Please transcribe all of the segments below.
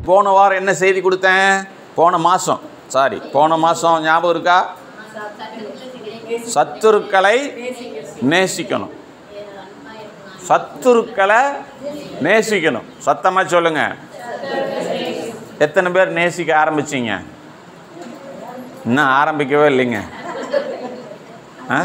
போன வாரம் என்ன செய்தி கொடுத்தேன் போன மாதம் சாரி போன மாதம் ஞாபகம் இருக்கா சத்துருக்களை நேசிக்கணும் சத்துருக்களை நேசிக்கணும் சத்தமாக சொல்லுங்க எத்தனை பேர் நேசிக்க ஆரம்பிச்சீங்க இன்னும் ஆரம்பிக்கவே இல்லைங்க ஆ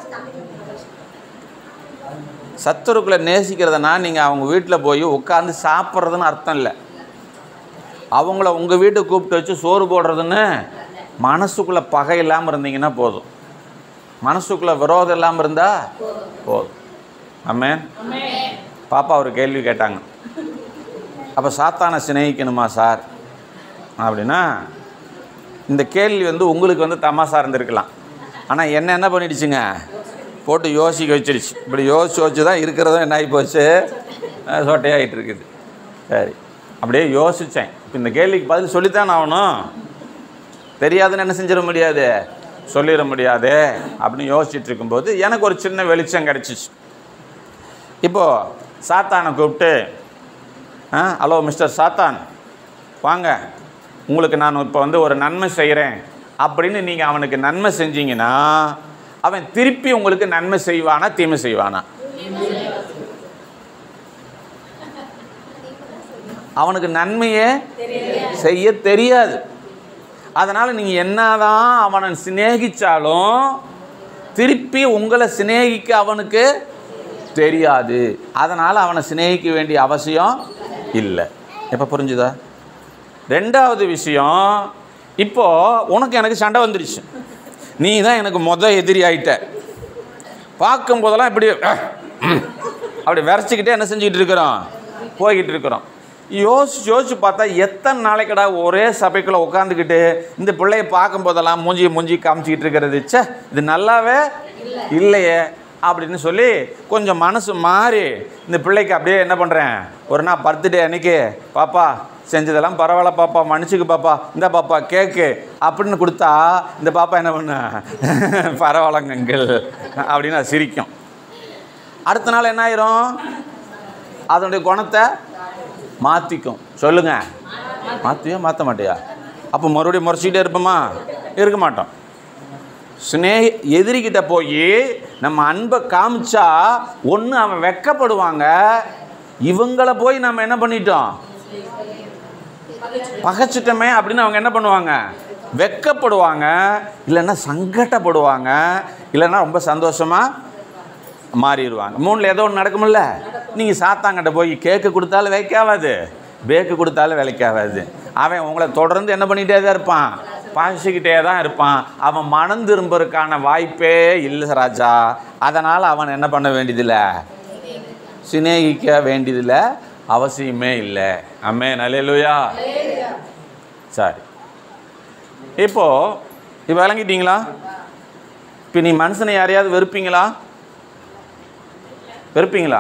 சத்துருக்களை நேசிக்கிறதுனா நீங்கள் அவங்க வீட்டில் போய் உட்காந்து சாப்பிட்றதுன்னு அர்த்தம் இல்லை அவங்கள உங்கள் வீட்டுக்கு கூப்பிட்டு வச்சு சோறு போடுறதுன்னு மனசுக்குள்ளே பகை இல்லாமல் இருந்தீங்கன்னா போதும் மனசுக்குள்ளே விரோதம் இல்லாமல் இருந்தால் போதும் ஆமென் பாப்பா ஒரு கேள்வி கேட்டாங்க அப்போ சாத்தானை சிநேகிக்கணுமா சார் அப்படின்னா இந்த கேள்வி வந்து உங்களுக்கு வந்து தமாசா இருந்திருக்கலாம் ஆனால் என்ன என்ன பண்ணிடுச்சுங்க போட்டு யோசிக்க வச்சிருச்சு இப்படி யோசிச்சு யோசிச்சு தான் இருக்கிறதும் என்ன ஆகி போச்சு அஹ் சொட்டையாகிட்டு இருக்குது சரி அப்படியே யோசித்தேன் இப்போ இந்த கேள்விக்கு பதில் சொல்லித்தான் ஆகணும் தெரியாதுன்னு என்ன செஞ்சிட முடியாது சொல்லிட முடியாது அப்படின்னு யோசிச்சுட்டு இருக்கும்போது எனக்கு ஒரு சின்ன வெளிச்சம் கிடச்சிச்சு இப்போது சாத்தானை கூப்பிட்டு ஆ ஹலோ மிஸ்டர் சாத்தான் வாங்க உங்களுக்கு நான் இப்போ வந்து ஒரு நன்மை செய்கிறேன் அப்படின்னு நீங்கள் அவனுக்கு நன்மை செஞ்சீங்கன்னா அவன் திருப்பி உங்களுக்கு நன்மை செய்வானா தீமை செய்வானா அவனுக்கு நன்மையே செய்ய தெரியாது அதனால் நீங்கள் என்னதான் அவனை சிநேகிச்சாலும் திருப்பி உங்களை சிநேகிக்க அவனுக்கு தெரியாது அதனால் அவனை சிநேகிக்க வேண்டிய அவசியம் இல்லை எப்போ புரிஞ்சுதா ரெண்டாவது விஷயம் இப்போ உனக்கு எனக்கு சண்டை வந்துருச்சு நீ தான் எனக்கு மொத எதிரி ஆயிட்ட பார்க்கும் போதெல்லாம் இப்படி அஹ், ம், அப்படி விரைச்சிக்கிட்டே என்ன செஞ்சுக்கிட்டு இருக்கிறோம் போய்கிட்டு இருக்கிறோம் யோசிச்சு யோசிச்சு பார்த்தா எத்தனை நாளைக்கடா ஒரே சபைக்குள்ளே உட்காந்துக்கிட்டு இந்த பிள்ளைய பார்க்கும் போதெல்லாம் மூஞ்சி மூஞ்சி காமிச்சிக்கிட்டு இருக்கிறது ச்சே இது நல்லாவே இல்லையே அப்படின்னு சொல்லி கொஞ்சம் மனசு மாறி இந்த பிள்ளைக்கு அப்படியே என்ன பண்ணுறேன் ஒரு நாள் பர்த்டே அன்னைக்கு பாப்பா செஞ்சதெல்லாம் பரவாயில்ல பாப்பா மன்னிச்சுக்கு பாப்பா இந்த பாப்பா கேக்கு அப்படின்னு கொடுத்தா இந்த பாப்பா என்ன பண்ண பரவாயில்லங்க அங்கிள் அப்படின்னு அது சிரிக்கும் அடுத்த நாள் என்ன ஆயிரும் அதனுடைய குணத்தை மாற்றிக்கும் சொல்லுங்க மாற்றியோ மாற்ற மாட்டியா அப்போ மறுபடியும் முறைச்சிக்கிட்டே இருப்போமா இருக்க மாட்டோம் ஸ்னேக எதிரிக்கிட்ட போய் நம்ம அன்பை காமிச்சா ஒன்று அவன் வெக்கப்படுவாங்க இவங்கள போய் நம்ம என்ன பண்ணிட்டோம் பகைச்சிட்டோமே அப்படின்னு அவங்க என்ன பண்ணுவாங்க வெக்கப்படுவாங்க இல்லைன்னா சங்கடப்படுவாங்க இல்லைன்னா ரொம்ப சந்தோஷமாக மாறிடுவாங்க மூணில் ஏதோ ஒன்று நடக்குமில்ல நீங்கள் சாத்தாங்கிட்ட போய் கேக்கு கொடுத்தாலும் வேலைக்காகாது பேக்கு கொடுத்தாலும் வேலைக்காகாது அவன் உங்களை தொடர்ந்து என்ன பண்ணிகிட்டே தான் இருப்பான் பாசிக்கிட்டே தான் இருப்பான் அவன் மனம் திரும்புறதுக்கான வாய்ப்பே இல்லை ராஜா அதனால் அவன் என்ன பண்ண வேண்டியதில்லை சிநேகிக்க வேண்டியதில்லை அவசியமே இல்லை அம்மே நல்லேலுயா சரி இப்போது இப்போ விளங்கிட்டீங்களா இப்போ நீ மனுஷனை யாரையாவது வெறுப்பீங்களா வெறுப்பீங்களா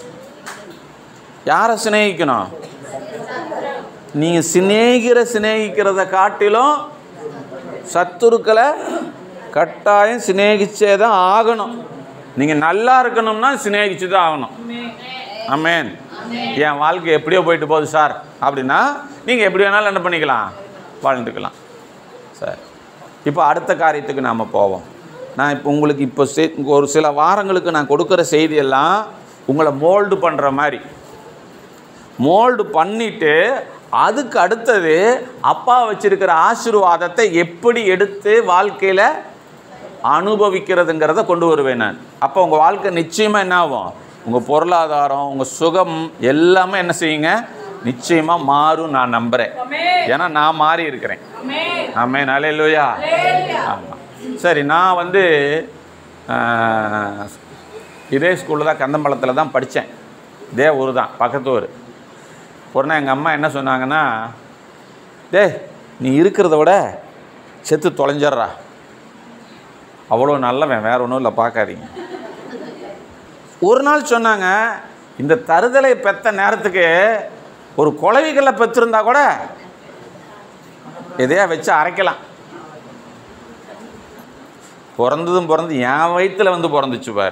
யாரை சிநேகிக்கணும் நீங்கள் சிநேகிற சிநேகிக்கிறத காட்டிலும் சத்துருக்களை கட்டாயம் சிநேகிச்சே தான் ஆகணும் நீங்கள் நல்லா இருக்கணும்னா சிநேகிச்சு தான் ஆகணும் ஆமேன் என் வாழ்க்கை எப்படியோ போயிட்டு போகுது சார் அப்படின்னா நீங்கள் எப்படி வேணாலும் என்ன பண்ணிக்கலாம் வாழ்ந்துக்கலாம் சரி இப்போ அடுத்த காரியத்துக்கு நாம் போவோம் நான் இப்போ உங்களுக்கு இப்போ செ- ஒரு சில வாரங்களுக்கு நான் கொடுக்குற செய்தியெல்லாம் உங்களை மோல்டு பண்ணுற மாதிரி மோல்டு பண்ணிட்டு அதுக்கு அடுத்தது அப்பா வச்சிருக்கிற ஆசீர்வாதத்தை எப்படி எடுத்து வாழ்க்கையில் அனுபவிக்கிறதுங்கிறத கொண்டு வருவேன் நான் அப்போ உங்கள் வாழ்க்கை நிச்சயமாக என்ன ஆகும் உங்கள் பொருளாதாரம் உங்கள் சுகம் எல்லாமே என்ன செய்யுங்க நிச்சயமாக மாறும் நான் நம்புகிறேன் ஏன்னா நான் மாறி இருக்கிறேன் ஆமே நாளே இல்லையா ஆமாம் சரி நான் வந்து ஆஹ், இதே ஸ்கூலில் தான் கந்தம்பலத்தில் தான் படித்தேன் இதே ஊர் தான் பக்கத்து ஊர் ஒரு நாள் எங்கள் அம்மா என்ன சொன்னாங்கன்னா டேய் நீ இருக்கிறத விட செத்து தொலைஞ்சிட்றா அவ்வளோ நல்லவன் வேற ஒன்றும் இல்லை பார்க்காதீங்க ஒரு நாள் சொன்னாங்க இந்த தருதலை பெத்த நேரத்துக்கு ஒரு குலவிகளை பெற்றிருந்தா கூட எதையா வச்சு அரைக்கலாம் பிறந்ததும் பிறந்து என் வயித்துல வந்து பிறந்துச்சு பார்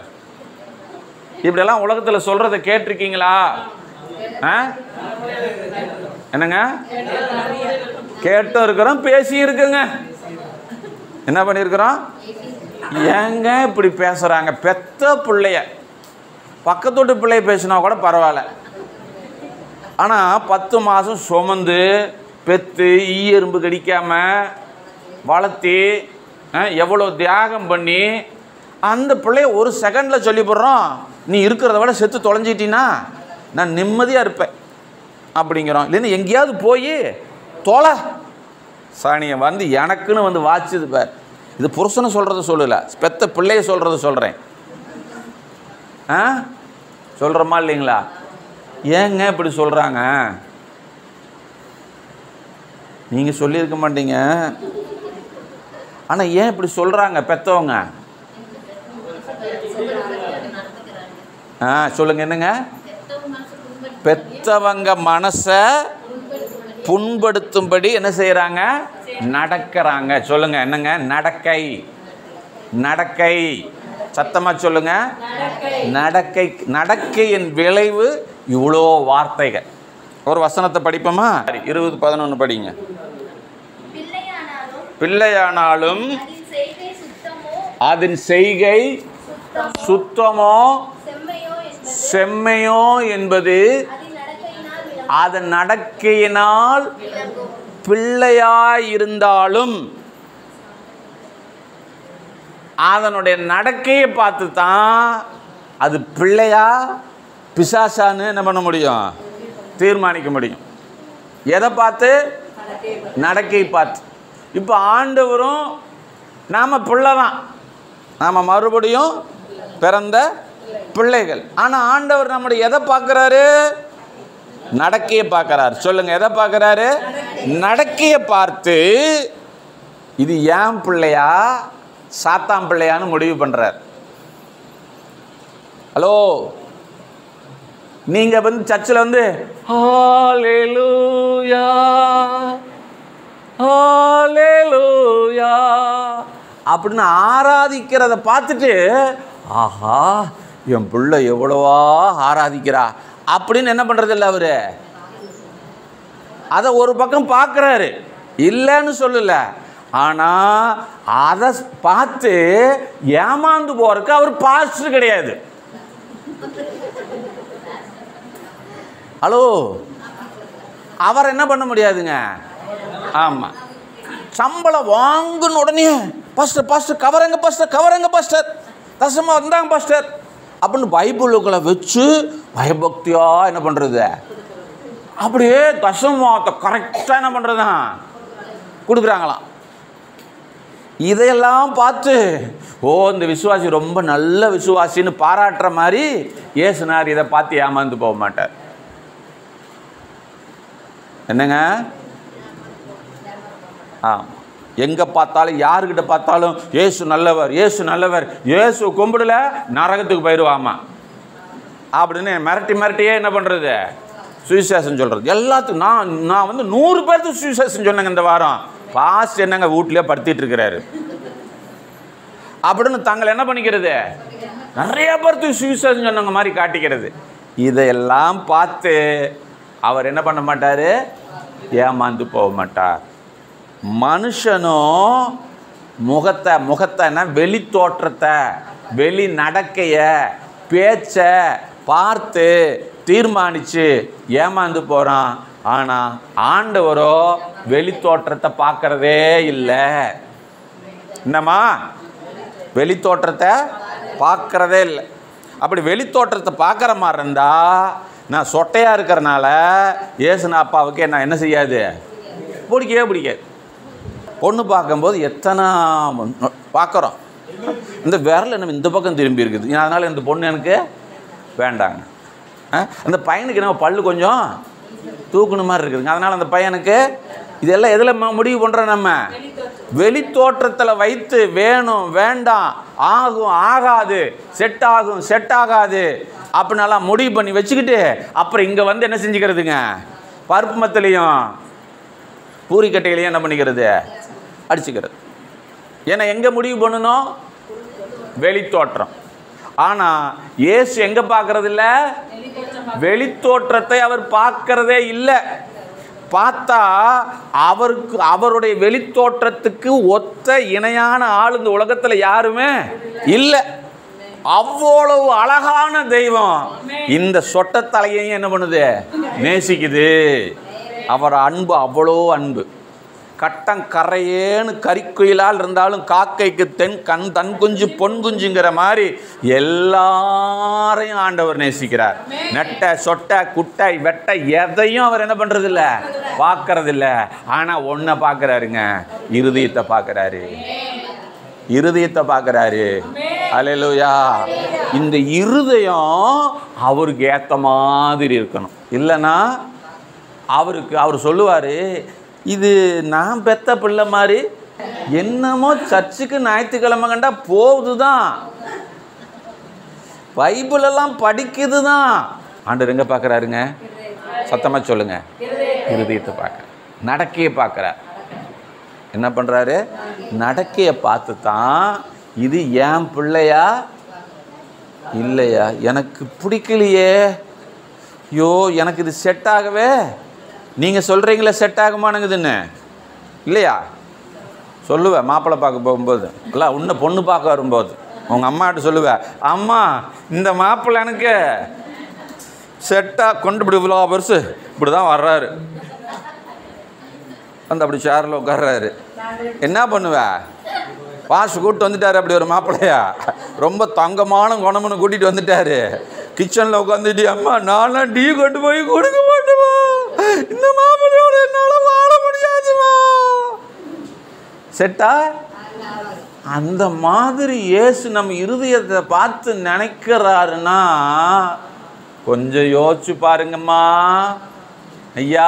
இப்படியெல்லாம் உலகத்தில் சொல்கிறத கேட்டிருக்கீங்களா ஆ என்னங்க கேட்டும் இருக்கிறோம் பேசி இருக்குங்க என்ன பண்ணியிருக்கிறோம் ஏங்க இப்படி பேசுகிறாங்க பெத்த பிள்ளைய பக்கத்து வீட்டு பிள்ளைய பேசினா கூட பரவாயில்ல ஆனால் பத்து மாதம் சுமந்து பெத்து ஈ எறும்பு கடிக்காம வளர்த்தி அஹ், எவ்வளோ தியாகம் பண்ணி அந்த பிள்ளைய ஒரு செகண்டில் சொல்லி போடுறோம் நீ இருக்கிறத விட செத்து தொலைஞ்சிட்டினா நான் நிம்மதியாக இருப்பேன் அப்படிங்கிறோம் இல்லைன்னா எங்கேயாவது போய் தொலை சாணியை வந்து எனக்குன்னு வந்து வாச்சுது பார் இது புருஷனை சொல்கிறத சொல்லல பெத்த பிள்ளைய சொல்கிறத சொல்கிறேன் ஆ சொல்கிறோமா இல்லைங்களா ஏங்க இப்படி சொல்கிறாங்க நீங்கள் சொல்லியிருக்க மாட்டீங்க ஆனால் ஏன் இப்படி சொல்கிறாங்க பெத்தவங்க ஆ சொல்லுங்க என்னங்க பெத்தவங்க மனசை புண்படுத்தும்படி என்ன செய்கிறாங்க நடக்கிறாங்க சொல்லுங்க என்னங்க நடக்கை நடக்கை சத்தமா சொல்லுங்க நடக்கை நடக்கையின் விளைவு இவ்வளோ வார்த்தைகள் ஒரு வசனத்தை படிப்போமா இருபது பதினொன்று படிங்க பிள்ளையானாலும் பிள்ளையானாலும் அதின் செய்கை சுத்தமோ அதன் செய்கை சுத்தமோ சுத்தமோ செம்மையோ என்பது செம்மையோ என்பது அதின் நடக்கையினால் விளங்கும். அதன் நடக்கையினால் விளங்கும் பிள்ளையாயிருந்தாலும் அதனுடைய நடக்கையை பார்த்து தான் அது பிள்ளையா பிசாசான்னு என்ன பண்ண முடியும் தீர்மானிக்க முடியும் எதை பார்த்து நடக்கை பார்த்து இப்போ ஆண்டவரும் நாம் பிள்ளை தான் நாம் மறுபடியும் பிறந்த பிள்ளைகள் ஆனால் ஆண்டவர் நம்முடைய எதை பார்க்குறாரு நடக்கையை பார்க்கறாரு சொல்லுங்க எதை பார்க்கறாரு நடக்கையை பார்த்து இது ஏன் பிள்ளையா சாத்தாம் பிள்ளையான்னு முடிவு பண்றார் ஹலோ நீங்க வந்து சர்ச்சில் வந்து ஹalleluya ஹalleluya அப்படின்னு ஆராதிக்கிறத பார்த்துட்டு ஆஹா என் பிள்ளை எவ்வளவா ஆராதிக்கிறா அப்படின்னு என்ன பண்றது இல்லை அவரு அதை ஒரு பக்கம் பார்க்குறாரு இல்லைன்னு சொல்லல ஆனால் அதை பார்த்து ஏமாந்து போறதுக்கு அவர் பாஸ்டர் கிடையாது ஹலோ அவர் என்ன பண்ண முடியாதுங்க ஆமாம் சம்பளம் வாங்கின உடனே பாஸ்டர் பாஸ்டர் கவரங்க பாஸ்டர் கவரங்க பாஸ்டர் தசமா வந்தாங்க பாஸ்டர் அப்படின்னு பைபிளுக்குள்ள வச்சு பயபக்தியாக என்ன பண்ணுறது அப்படியே தசமாவத்தை கரெக்டாக என்ன பண்ணுறதுதான் கொடுக்குறாங்களாம் இதையெல்லாம் பார்த்து ஓ இந்த விசுவாசி ரொம்ப நல்ல விசுவாசின்னு பாராட்டுற மாதிரி ஏசுனார் இதை பார்த்து ஏமாந்து போக மாட்டார் என்னங்க ஆமாம் எங்கே பார்த்தாலும் யாருக்கிட்ட பார்த்தாலும் ஏசு நல்லவர் ஏசு நல்லவர் ஏசு கும்பிடல நரகத்துக்கு போயிடுவாமா அப்படின்னு மிரட்டி மிரட்டியே என்ன பண்ணுறது சுவிசேஷம் சொல்கிறது எல்லாத்துக்கும் நான் நான் வந்து நூறு பேர்த்துக்கு சுவிசேஷம் சொன்னேங்க இந்த வாரம் பாஸ்ட் என்னங்க வீட்லயே படுத்திட்டு இருக்கிறாரு அப்படின்னு தாங்கள் என்ன பண்ணிக்கிறது நிறைய பேர்த்துக்கு சுவிசேஷம் சொன்னவங்க மாதிரி காட்டிக்கிறது இதையெல்லாம் பார்த்து அவர் என்ன பண்ண மாட்டார் ஏமாந்து போக மாட்டார் மனுஷனும் முகத்தை முகத்தைன்னா வெளி தோற்றத்தை வெளி நடக்கைய பேச்சை பார்த்து தீர்மானித்து ஏமாந்து போகிறான் ஆனால் ஆண்டவரோ வெளி தோற்றத்தை பார்க்கறதே இல்லை என்னம்மா வெளி தோற்றத்தை பார்க்கறதே இல்லை அப்படி வெளி தோற்றத்தை பார்க்குற மாதிரி இருந்தால் நான் சொட்டையாக இருக்கிறனால ஏசுன அப்பாவுக்கு என்ன என்ன செய்யாது பிடிக்கவே பிடிக்காது பொண்ணு பார்க்கும்போது எத்தனை பார்க்குறோம் இந்த விரல் என்ன இந்த பக்கம் திரும்பி இருக்குது அதனால் இந்த பொண்ணு எனக்கு வேண்டாங்க ஆ? அந்த பையனுக்கு என்ன பல்லு கொஞ்சம் தூக்குன மாதிரி இருக்குதுங்க அதனால் அந்த பையனுக்கு இதெல்லாம் எதில் ம- முடிவு பண்ணுறோம் நம்ம வெளி தோற்றத்தில் வைத்து வேணும் வேண்டாம் ஆகும் ஆகாது செட் ஆகும் செட் ஆகாது அப்படின்னலாம் முடிவு பண்ணி வச்சுக்கிட்டு அப்புறம் இங்கே வந்து என்ன செஞ்சுக்கிறதுங்க பருப்பு மத்திலையும் பூரிக்கட்டையிலையும் என்ன பண்ணிக்கிறது அடிச்சுக்கிறது ஏன்னா எங்கே முடிவு பண்ணணும் வெளித்தோற்றம் ஆனால் இயேசு எங்கே பார்க்கறது இல்லை வெளித்தோற்றத்தை அவர் பார்க்கறதே இல்லை பார்த்தா அவருக்கு அவருடைய வெளித்தோற்றத்துக்கு ஒத்த இணையான ஆள் இந்த உலகத்தில் யாருமே இல்லை அவ்வளவு அழகான தெய்வம் இந்த சொட்ட தலையையும் என்ன பண்ணுது நேசிக்குது அவர் அன்பு அவ்வளோ அன்பு கட்டம் கரையேன்னு கறிக்குயிலால் இருந்தாலும் காக்கைக்கு தென் கண் தன் குஞ்சு பொன் குஞ்சுங்கிற மாதிரி எல்லாரையும் ஆண்டவர் நேசிக்கிறார் நெட்டை சொட்டை குட்டை வெட்டை எதையும் அவர் என்ன பண்றது இல்ல பார்க்கறது இல்ல ஆனா ஒன்றை பார்க்கறாருங்க இருதயத்தை பார்க்கறாரு இருதயத்தை பார்க்கறாரு அலையலூயா இந்த இருதயம் அவருக்கு ஏத்த மாதிரி இருக்கணும் இல்லைன்னா அவருக்கு அவர் சொல்லுவார் இது நான் பெத்த பிள்ளை மாதிரி என்னமோ சர்ச்சுக்கு ஞாயிற்றுக்கிழமை கண்டா போகுது தான் பைபிளெல்லாம் படிக்குது தான் ஆண்டவர் எங்கே பார்க்குறாருங்க சத்தமாக சொல்லுங்க இருதயத்தை பார்க்க நடக்கையை பார்க்குறார் என்ன பண்ணுறாரு நடக்கையை பார்த்து தான் இது ஏன் பிள்ளையா இல்லையா எனக்கு பிடிக்கலையே ஐயோ எனக்கு இது செட் ஆகவே நீங்கள் சொல்கிறீங்களே செட் ஆகுமானுங்குதுன்னு இல்லையா சொல்லுவேன் மாப்பிள்ளை பார்க்க போகும்போது இல்லை உன்னை பொண்ணு பார்க்க வரும்போது உங்கள் அம்மாட்ட சொல்லுவேன் அம்மா இந்த மாப்பிள்ளை எனக்கு செட்டாக கொண்டு இப்படி இவ்வளோ பெருசு இப்படி தான் வர்றாரு வந்து அப்படி சேரில் உட்கார்றாரு என்ன பண்ணுவ பாஸ் கூப்பிட்டு வந்துட்டாரு அப்படி ஒரு மாப்பிள்ளையா ரொம்ப தங்கமான குணம்னு கூட்டிகிட்டு வந்துட்டாரு கிச்சனில் உட்காந்துட்டு அம்மா நான்லாம் டீ கொண்டு போய் கொடுக்க மாட்டேமா இந்த மாப்பிள்ளையோட என்னால் வாழ முடியாதுமா செட்டா அந்த மாதிரி இயேசு நம்ம இருதயத்தை பார்த்து நினைக்கிறாருன்னா கொஞ்சம் யோசிச்சு பாருங்கம்மா ஐயா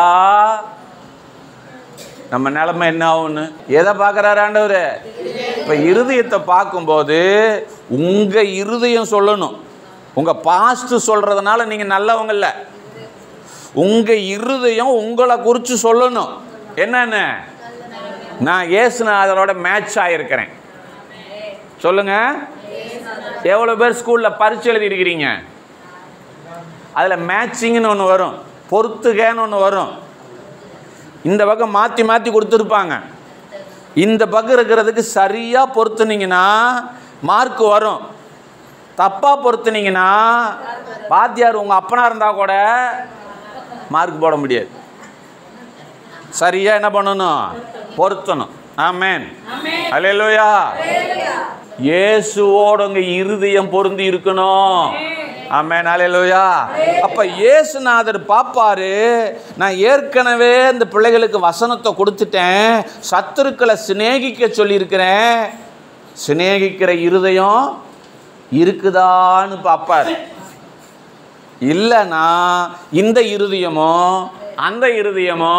நம்ம நிலைமை என்ன ஆகும்னு எதை பார்க்குறாரு ஆண்டவர் இப்போ இருதயத்தை பார்க்கும்போது உங்கள் இருதயம் சொல்லணும் உங்கள் பாஸ்ட்டு சொல்கிறதுனால நீங்கள் நல்லவங்க இல்லை உங்கள் இருதயம் உங்களை குறித்து சொல்லணும் என்னென்ன நான் ஏசுநாதரோட மேட்ச் ஆகிருக்கிறேன் சொல்லுங்க எவ்வளோ பேர் ஸ்கூலில் பரிச்சு எழுதியிருக்கிறீங்க அதில் மேட்சிங்னு ஒன்று வரும் பொறுத்துகன்னு ஒன்று வரும் இந்த பக்கம் மாற்றி மாற்றி கொடுத்துருப்பாங்க இந்த பக்கம் இருக்கிறதுக்கு சரியாக பொருத்துனீங்கன்னா மார்க் வரும் தப்பாக பொருத்துனீங்கன்னா வாத்தியார் உங்கள் அப்பனா இருந்தால் கூட மார்க் போட முடியாது சரியாக என்ன பண்ணணும் பொருத்தணும் ஆமேன் அல்லேலூயா இயேசுவோட உங்க இருதயம் பொருந்தி இருக்கணும் ஆமேன் அல்லேலூயா அப்ப இயேசுநாதர் பாப்பாரு நான் ஏற்கனவே இந்த பிள்ளைகளுக்கு வசனத்தை கொடுத்துட்டேன் சத்துருக்களை சிநேகிக்க சொல்லியிருக்கிறேன் சிநேகிக்கிற இருதயம் இருக்குதான்னு பார்ப்பார் இல்லைன்னா இந்த இருதயமோ அந்த இருதயமோ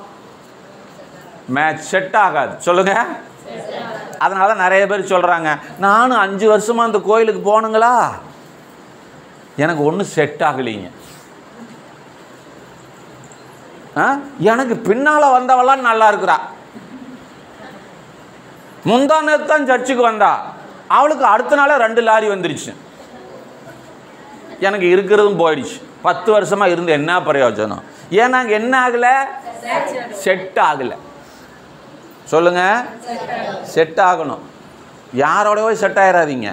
மேட்ச் செட் ஆகாது சொல்லுங்க அதனால தான் நிறைய பேர் சொல்கிறாங்க நானும் அஞ்சு வருஷமாக அந்த கோயிலுக்கு போகணுங்களா எனக்கு ஒன்றும் செட் ஆகலைங்க ஆ எனக்கு பின்னால் வந்தவளாம் நல்லா இருக்கிறா முந்தா நேத்து தான் சர்ச்சுக்கு வந்தா அவளுக்கு அடுத்த நாளே ரெண்டு லாரி வந்துருச்சு எனக்கு இருக்கிறதும் போயிடுச்சு பத்து வருஷமாக இருந்து என்ன பிரயோஜனம் ஏன்னா அங்கே என்ன ஆகலை செட் ஆகலை சொல்லுங்க செட் ஆகணும் யாரோட போய் செட் ஆயிடாதீங்க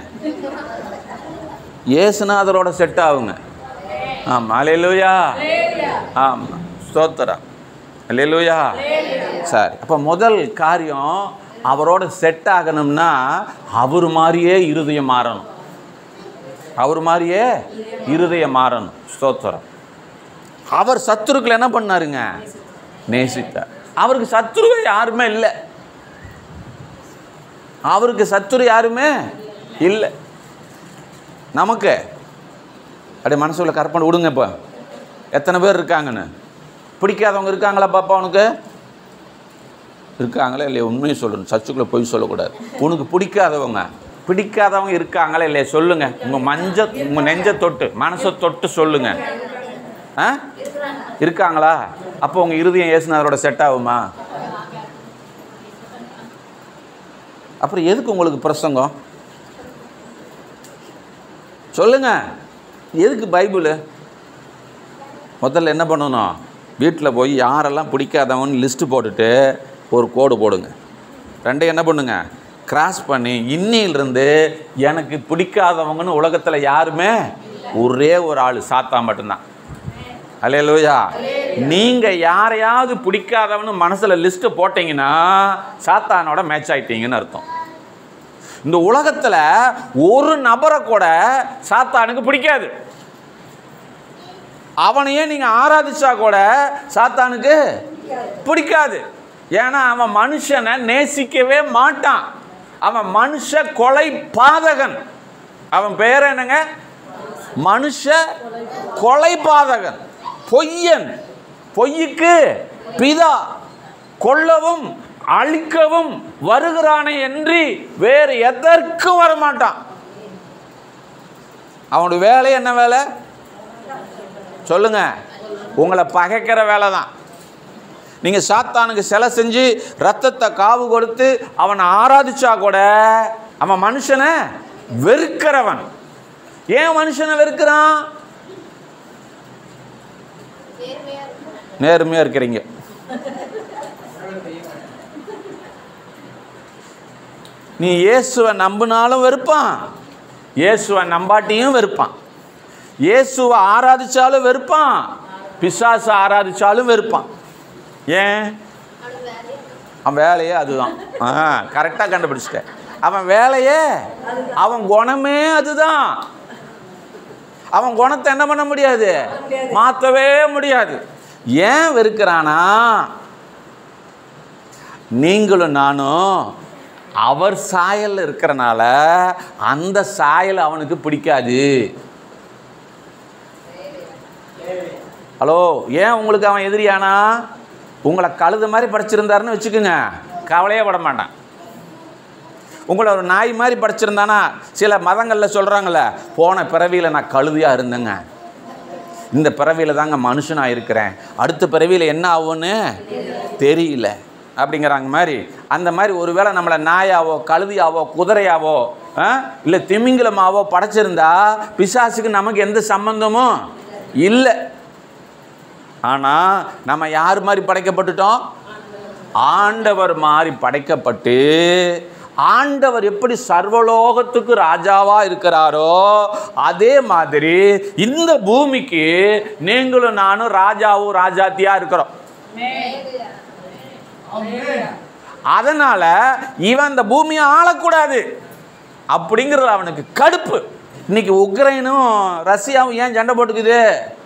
ஏசுநாதரோட செட் ஆகுங்க ஆமாம் அலையலூயா ஆமாம் ஸ்தோத்திரம் அலையலூயா சரி அப்போ முதல் காரியம் அவரோட செட் ஆகணும்னா அவர் மாதிரியே இருதயம் மாறணும் அவர் மாதிரியே இருதயம் மாறணும் ஸ்தோத்திரம் அவர் சத்துருக்களை என்ன பண்ணாருங்க நேசித்தார் அவருக்கு சத்துருவே யாருமே இல்லை அவருக்கு சத்துரு யாருமே இல்லை நமக்கு அப்படியே மனசுல கற்பனை விடுங்க இப்போ எத்தனை பேர் இருக்காங்கன்னு பிடிக்காதவங்க இருக்காங்களா பாப்பா உனக்கு இருக்காங்களா இல்லையா உண்மையை சொல்லணும் சர்ச்சுக்குள்ளே போய் சொல்லக்கூடாது உனக்கு பிடிக்காதவங்க பிடிக்காதவங்க இருக்காங்களா இல்லையா சொல்லுங்க உங்கள் மஞ்ச உங்கள் நெஞ்ச தொட்டு மனசை தொட்டு சொல்லுங்க ஆ இருக்காங்களா அப்போ உங்கள் இருதயம் ஏசுனாரோட செட் ஆகுமா அப்புறம் எதுக்கு உங்களுக்கு பிரசங்கம் சொல்லுங்க எதுக்கு பைபிள் முதல்ல என்ன பண்ணணும் வீட்டில் போய் யாரெல்லாம் பிடிக்காதவன்னு லிஸ்ட்டு போட்டுட்டு ஒரு கோடு போடுங்க ரெண்டையும் என்ன பண்ணுங்க கிராஸ் பண்ணி இன்னிலிருந்து எனக்கு பிடிக்காதவங்கன்னு உலகத்தில் யாருமே ஒரே ஒரு ஆள் சாத்தா மட்டும்தான் அல்லேலூயா நீங்கள் யாரையாவது பிடிக்காதவன்னு மனசில் லிஸ்ட்டு போட்டிங்கன்னா சாத்தானோட மேட்ச் ஆயிட்டீங்கன்னு அர்த்தம் இந்த உலகத்தில் ஒரு நபரை கூட சாத்தானுக்கு பிடிக்காது அவனையே நீங்கள் ஆராதிச்சா கூட சாத்தானுக்கு பிடிக்காது ஏன்னா அவன் மனுஷனை நேசிக்கவே மாட்டான் அவன் மனுஷ கொலை பாதகன் அவன் பேர் என்னங்க மனுஷ கொலை பாதகன் பொய்யன் பொய்யுக்கு பிதா கொல்லவும் அழிக்கவும் வருகிறானே என்று வேறு எதற்கும் வரமாட்டான் அவனுடைய வேலை என்ன வேலை சொல்லுங்க உங்களை பகைக்கிற வேலை தான் நீங்கள் சாத்தானுக்கு சிலை செஞ்சு ரத்தத்தை காவு கொடுத்து அவனை ஆராதிச்சா கூட அவன் மனுஷனை வெறுக்கிறவன் ஏன் மனுஷனை வெறுக்கிறான் நேர்மையா இருக்கும் நேர்மையாக இருக்கிறீங்க நீ இயேசுவை நம்பினாலும் வெறுப்பான் இயேசுவை நம்பாட்டியும் வெறுப்பான் இயேசுவை ஆராதிச்சாலும் வெறுப்பான் பிசாசு ஆராதிச்சாலும் வெறுப்பான் ஏன் அவனுக்கு வேலையே அவன் வேலையே அதுதான் ஆ கரெக்டாக கண்டுபிடிச்சிட்டேன் அவன் வேலையே அவன் குணமே அதுதான் அவன் குணத்தை என்ன பண்ண முடியாது மாற்றவே முடியாது ஏன் வெறுக்கிறானா நீங்களும் நானும் அவர் சாயல் இருக்கிறனால அந்த சாயல் அவனுக்கு பிடிக்காது ஹலோ ஏன் உங்களுக்கு அவன் எதிரியானா உங்களை கழுத மாதிரி படைச்சிருந்தாருன்னு வச்சுக்கோங்க கவலையே பட மாட்டான் உங்களை ஒரு நாய் மாதிரி படைச்சிருந்தானா சில மதங்களில் சொல்கிறாங்களே போன பிறவியில் நான் கழுதியாக இருந்தேங்க இந்த பிறவியில் தாங்க மனுஷனாக இருக்கிறேன் அடுத்த பிறவியில் என்ன ஆகும்னு தெரியல அப்படிங்கிறாங்க மாதிரி அந்த மாதிரி ஒருவேளை நம்மளை நாயாவோ கழுதியாவோ குதிரையாவோ இல்லை திமிங்கலமாவோ படைச்சிருந்தா பிசாசுக்கு நமக்கு எந்த சம்பந்தமும் இல்லை ஆனால் நம்ம யார் மாதிரி படைக்கப்பட்டுட்டோம் ஆண்டவர் மாதிரி படைக்கப்பட்டு ஆண்டவர் எப்படி சர்வலோகத்துக்கு ராஜாவா இருக்கிறாரோ அதே மாதிரி இந்த பூமிக்கு நீங்களும் நானும் ராஜாவும் ராஜாத்தியா இருக்கிறோம் அதனால இவன் இந்த பூமியை ஆளக்கூடாது அப்படிங்கிறது அவனுக்கு கடுப்பு இன்னைக்கு உக்ரைனும் ரஷ்யாவும் ஏன் சண்டை போட்டுக்குது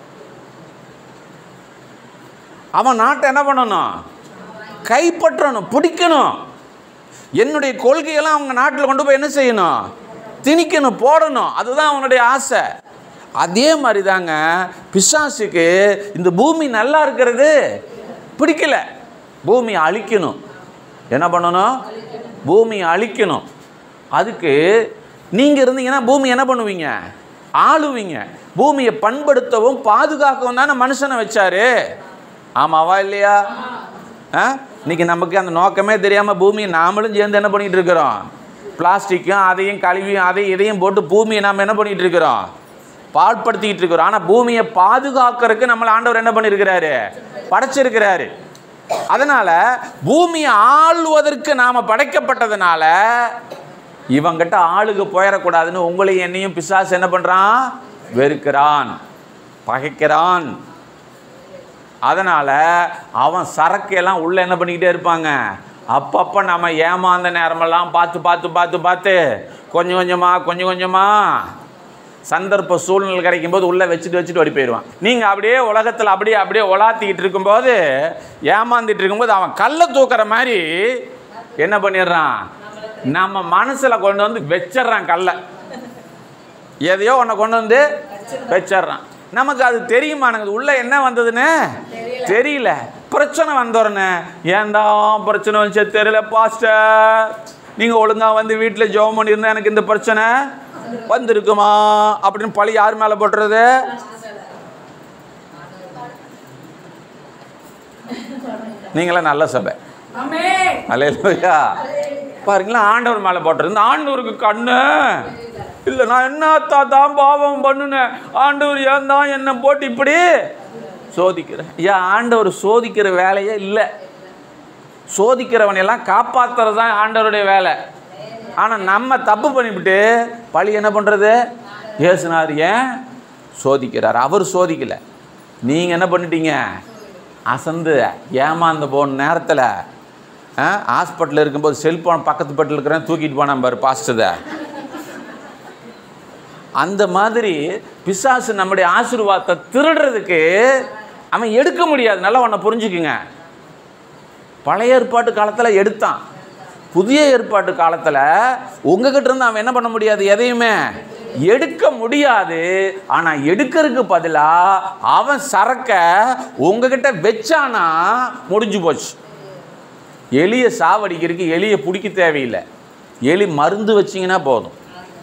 அவன் நாட்டை என்ன பண்ணணும் கைப்பற்றணும் பிடிக்கணும் என்னுடைய கொள்கையெல்லாம் அவங்க நாட்டில் கொண்டு போய் என்ன செய்யணும் திணிக்கணும் போடணும் அதுதான் அவனுடைய ஆசை அதே மாதிரி தாங்க பிசாசுக்கு இந்த பூமி நல்லா இருக்கிறது பிடிக்கல பூமி அழிக்கணும் என்ன பண்ணணும் பூமியை அழிக்கணும் அதுக்கு நீங்கள் இருந்தீங்கன்னா பூமி என்ன பண்ணுவீங்க ஆளுவீங்க பூமியை பண்படுத்தவும் பாதுகாக்கவும் தானே மனுஷனை வச்சாரு ஆமாவா இல்லையா ஆ இன்னைக்கு நமக்கு அந்த நோக்கமே தெரியாமல் பூமியை நாமளும் சேர்ந்து என்ன பண்ணிட்டு இருக்கிறோம் பிளாஸ்டிக்கும் அதையும் கழுவியும் அதையும் இதையும் போட்டு பூமியை நாம் என்ன பண்ணிட்டு இருக்கிறோம் பாழ்படுத்திக்கிட்டு இருக்கிறோம் ஆனால் பூமியை பாதுகாக்கிறதுக்கு நம்மளை ஆண்டவர் என்ன பண்ணியிருக்கிறாரு படைச்சிருக்கிறாரு அதனால பூமியை ஆளுவதற்கு நாம் படைக்கப்பட்டதுனால இவங்கிட்ட ஆளுக்கு போயிடக்கூடாதுன்னு உங்களையும் என்னையும் பிசாசு என்ன பண்ணுறான் வெறுக்கிறான் பகைக்கிறான் அதனால் அவன் சரக்கு எல்லாம் உள்ளே என்ன பண்ணிக்கிட்டே இருப்பாங்க அப்பப்போ நம்ம ஏமாந்த நேரமெல்லாம் பார்த்து பார்த்து பார்த்து பார்த்து கொஞ்சம் கொஞ்சமாக கொஞ்சம் கொஞ்சமாக சந்தர்ப்ப சூழ்நிலை கிடைக்கும்போது உள்ளே வச்சுட்டு வச்சுட்டு ஓடி போயிடுவான் நீங்கள் அப்படியே உலகத்தில் அப்படியே அப்படியே உலாத்திக்கிட்டு இருக்கும்போது ஏமாந்துட்டு இருக்கும்போது அவன் கல்லை தூக்குற மாதிரி என்ன பண்ணிடுறான் நம்ம மனசில் கொண்டு வந்து வச்சிடுறான் கல்லை எதையோ ஒன்றை கொண்டு வந்து வச்சிடுறான் நமக்கு அது தெரியுமா எனக்கு உள்ள என்ன வந்ததுன்னு தெரியல பிரச்சனை வந்தோடனே ஏன்டா பிரச்சனை வந்துச்சு தெரியல பாஸ்டர் நீங்கள் ஒழுங்காக வந்து வீட்டில் ஜெபம் பண்ணியிருந்தா எனக்கு இந்த பிரச்சனை வந்திருக்குமா அப்படின்னு பழி யார் மேலே போட்டுறது நீங்களாம் நல்ல சபை அலையா பாருங்களா ஆண்டவர் மேலே போட்டிருந்த ஆண்டவருக்கு கண்ணு இல்லை நான் என்னத்தா தான் பாவம் பண்ணுனேன் ஆண்டவர் ஏன் தான் என்னை போட்டு இப்படி சோதிக்கிற ஏன் ஆண்டவர் சோதிக்கிற வேலையே இல்லை சோதிக்கிறவனையெல்லாம் காப்பாற்றுறது தான் ஆண்டவருடைய வேலை ஆனால் நம்ம தப்பு பண்ணிவிட்டு பழி என்ன பண்ணுறது ஏசுனார் ஏன் சோதிக்கிறார் அவர் சோதிக்கலை நீங்கள் என்ன பண்ணிட்டீங்க அசந்து ஏமாந்து போன நேரத்தில் ஹாஸ்பிட்டலில் இருக்கும்போது செல்ஃபோன் பக்கத்து பெட்டில் இருக்கிறேன் தூக்கிட்டு போனான் பாரு பாஸ்டதை அந்த மாதிரி பிசாசு நம்முடைய ஆசீர்வாதத்தை திருடுறதுக்கு அவன் எடுக்க முடியாது நல்லா உன்னை புரிஞ்சுக்குங்க பழைய ஏற்பாட்டு காலத்தில் எடுத்தான் புதிய ஏற்பாட்டு காலத்தில் உங்ககிட்ட இருந்து அவன் என்ன பண்ண முடியாது எதையுமே எடுக்க முடியாது ஆனால் எடுக்கிறதுக்கு பதிலாக அவன் சரக்க உங்ககிட்ட வச்சானா முடிஞ்சு போச்சு எலியை சாவடிக்கிறதுக்கு எலியை பிடிக்க தேவையில்லை எலி மருந்து வச்சிங்கன்னா போதும்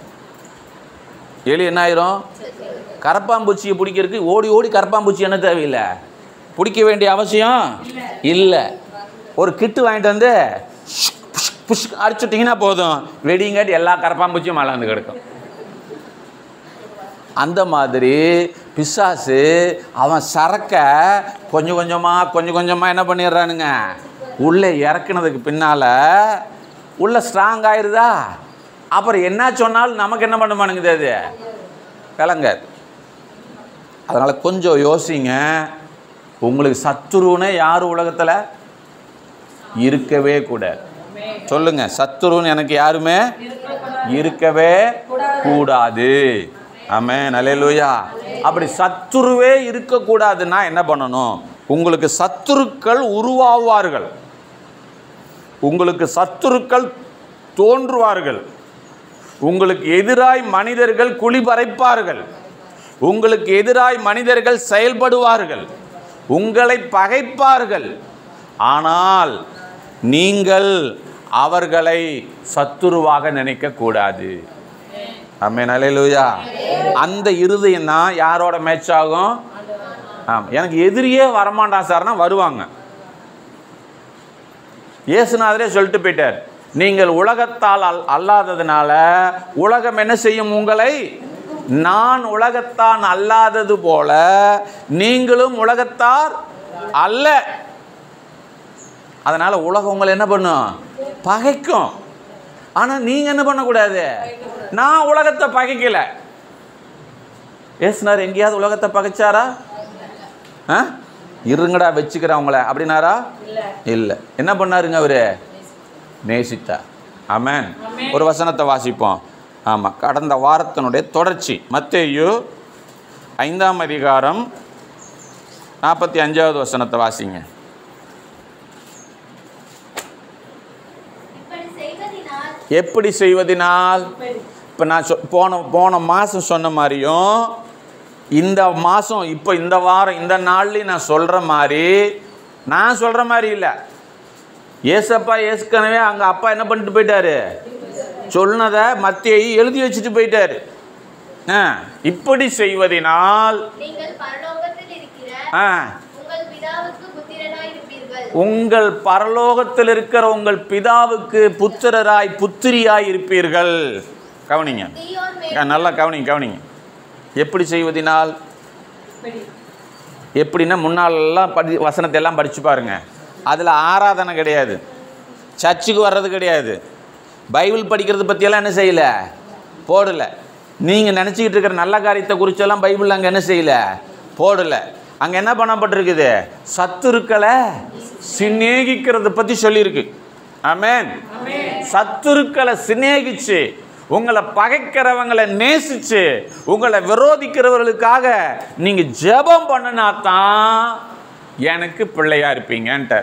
எலி என்ன ஆயிரும் கரப்பாம்பூச்சியை பிடிக்கிறதுக்கு ஓடி ஓடி கரப்பாம்பூச்சி என்ன தேவையில்லை பிடிக்க வேண்டிய அவசியம் இல்லை ஒரு கிட்டு வாங்கிட்டு வந்து ஷுக் புஷ் புஷ் அடிச்சுட்டிங்கன்னா போதும் வெடிங்காட்டி எல்லா கரப்பாம்பூச்சியும் மழை வந்து கிடக்கும் அந்த மாதிரி பிசாசு அவன் சரக்க கொஞ்சம் கொஞ்சமாக கொஞ்சம் கொஞ்சமாக என்ன பண்ணிடுறானுங்க உள்ளே இறக்குனதுக்கு பின்னால் உள்ள ஸ்ட்ராங் ஆயிருதா அப்புறம் என்ன சொன்னாலும் நமக்கு என்ன பண்ண மாட்டேங்குது அது விளங்காது அதனால் கொஞ்சம் யோசிங்க உங்களுக்கு சத்துருன்னே யார் உலகத்தில் இருக்கவே கூடாது சொல்லுங்க சத்துருன்னு எனக்கு யாருமே இருக்கவே கூடாது ஆமே நல்லேலூயா அப்படி சத்துருவே இருக்கக்கூடாதுன்னா என்ன பண்ணணும் உங்களுக்கு சத்துருக்கள் உருவாவார்கள் உங்களுக்கு சத்துருக்கள் தோன்றுவார்கள் உங்களுக்கு எதிராய் மனிதர்கள் குழிபறைப்பார்கள் உங்களுக்கு எதிராய் மனிதர்கள் செயல்படுவார்கள் உங்களை பகைப்பார்கள் ஆனால் நீங்கள் அவர்களை சத்துருவாக நினைக்கக்கூடாது ஆமே நல்லேலூயா அந்த இருதயம் தான் யாரோட மேட்ச் ஆகும் ஆமாம் எனக்கு எதிரியே வரமாட்டான் சார்னா வருவாங்க இயேசுநாதரே சொல்லிட்டு போயிட்டார் நீங்கள் உலகத்தால் அல் அல்லாததுனால உலகம் என்ன செய்யும் உங்களை நான் உலகத்தான் அல்லாதது போல நீங்களும் உலகத்தார் அல்ல அதனால உலகம் உங்களை என்ன பண்ணும் பகைக்கும் ஆனால் நீங்கள் என்ன பண்ணக்கூடாது நான் உலகத்தை பகைக்கல ஏசுனார் எங்கேயாவது உலகத்தை பகைச்சாரா ஆ இருங்கடா வச்சுக்கிறேன் உங்களை அப்படின்னாரா இல்லை என்ன பண்ணாருங்க அவரு நேசித்தார் ஆமென் ஒரு வசனத்தை வாசிப்போம் ஆமாம் கடந்த வாரத்தினுடைய தொடர்ச்சி மத்தேயு ஐந்தாம் அதிகாரம் நாற்பத்தி அஞ்சாவது வசனத்தை வாசிங்க இப்படி செய்வதினால் எப்படி செய்வதினால் இப்போ நான் சொ போன போன மாதம் சொன்ன மாதிரியும் இந்த மாதம் இப்போ இந்த வாரம் இந்த நாள்லையும் நான் சொல்கிற மாதிரி நான் சொல்கிற மாதிரி இல்லை ஏசப்பா ஏற்கனவே அங்கே அப்பா என்ன பண்ணிட்டு போயிட்டாரு சொன்னதை மத்தியை எழுதி வச்சுட்டு போயிட்டாரு ஆ இப்படி செய்வதினால் நீங்கள் பரலோகத்தில் இருக்கிற ஆ உங்கள் பிதாவுக்கு புத்திரனாய் இருப்பீர்கள் உங்கள் பரலோகத்தில் இருக்கிற உங்கள் பிதாவுக்கு புத்திரராய் புத்திரியாய் இருப்பீர்கள் கவனிங்க தீயோர் ஆ, மேல் நல்லா கவனிங்க கவனிங்க எப்படி செய்வதினால் எப்படின்னா முன்னாலெல்லாம் படி வசனத்தை எல்லாம் படித்து பாருங்க அதில் ஆராதனை கிடையாது சர்ச்சுக்கு வர்றது கிடையாது பைபிள் படிக்கிறது பற்றியெல்லாம் என்ன செய்யலை போடலை நீங்கள் நினச்சிக்கிட்டு இருக்கிற நல்ல காரியத்தை குறிச்செல்லாம் பைபிள் அங்கே என்ன செய்யலை போடலை அங்கே என்ன பண்ணப்பட்டிருக்குது சத்துருக்களை சிநேகிக்கிறத பற்றி சொல்லியிருக்கு ஆமென் சத்துருக்களை சிநேகிச்சு உங்களை பகைக்கிறவங்களை நேசிச்சு உங்களை விரோதிக்கிறவர்களுக்காக நீங்க ஜெபம் பண்ணினா தான் எனக்கு பிள்ளையா இருப்பீங்கன்ட்டார்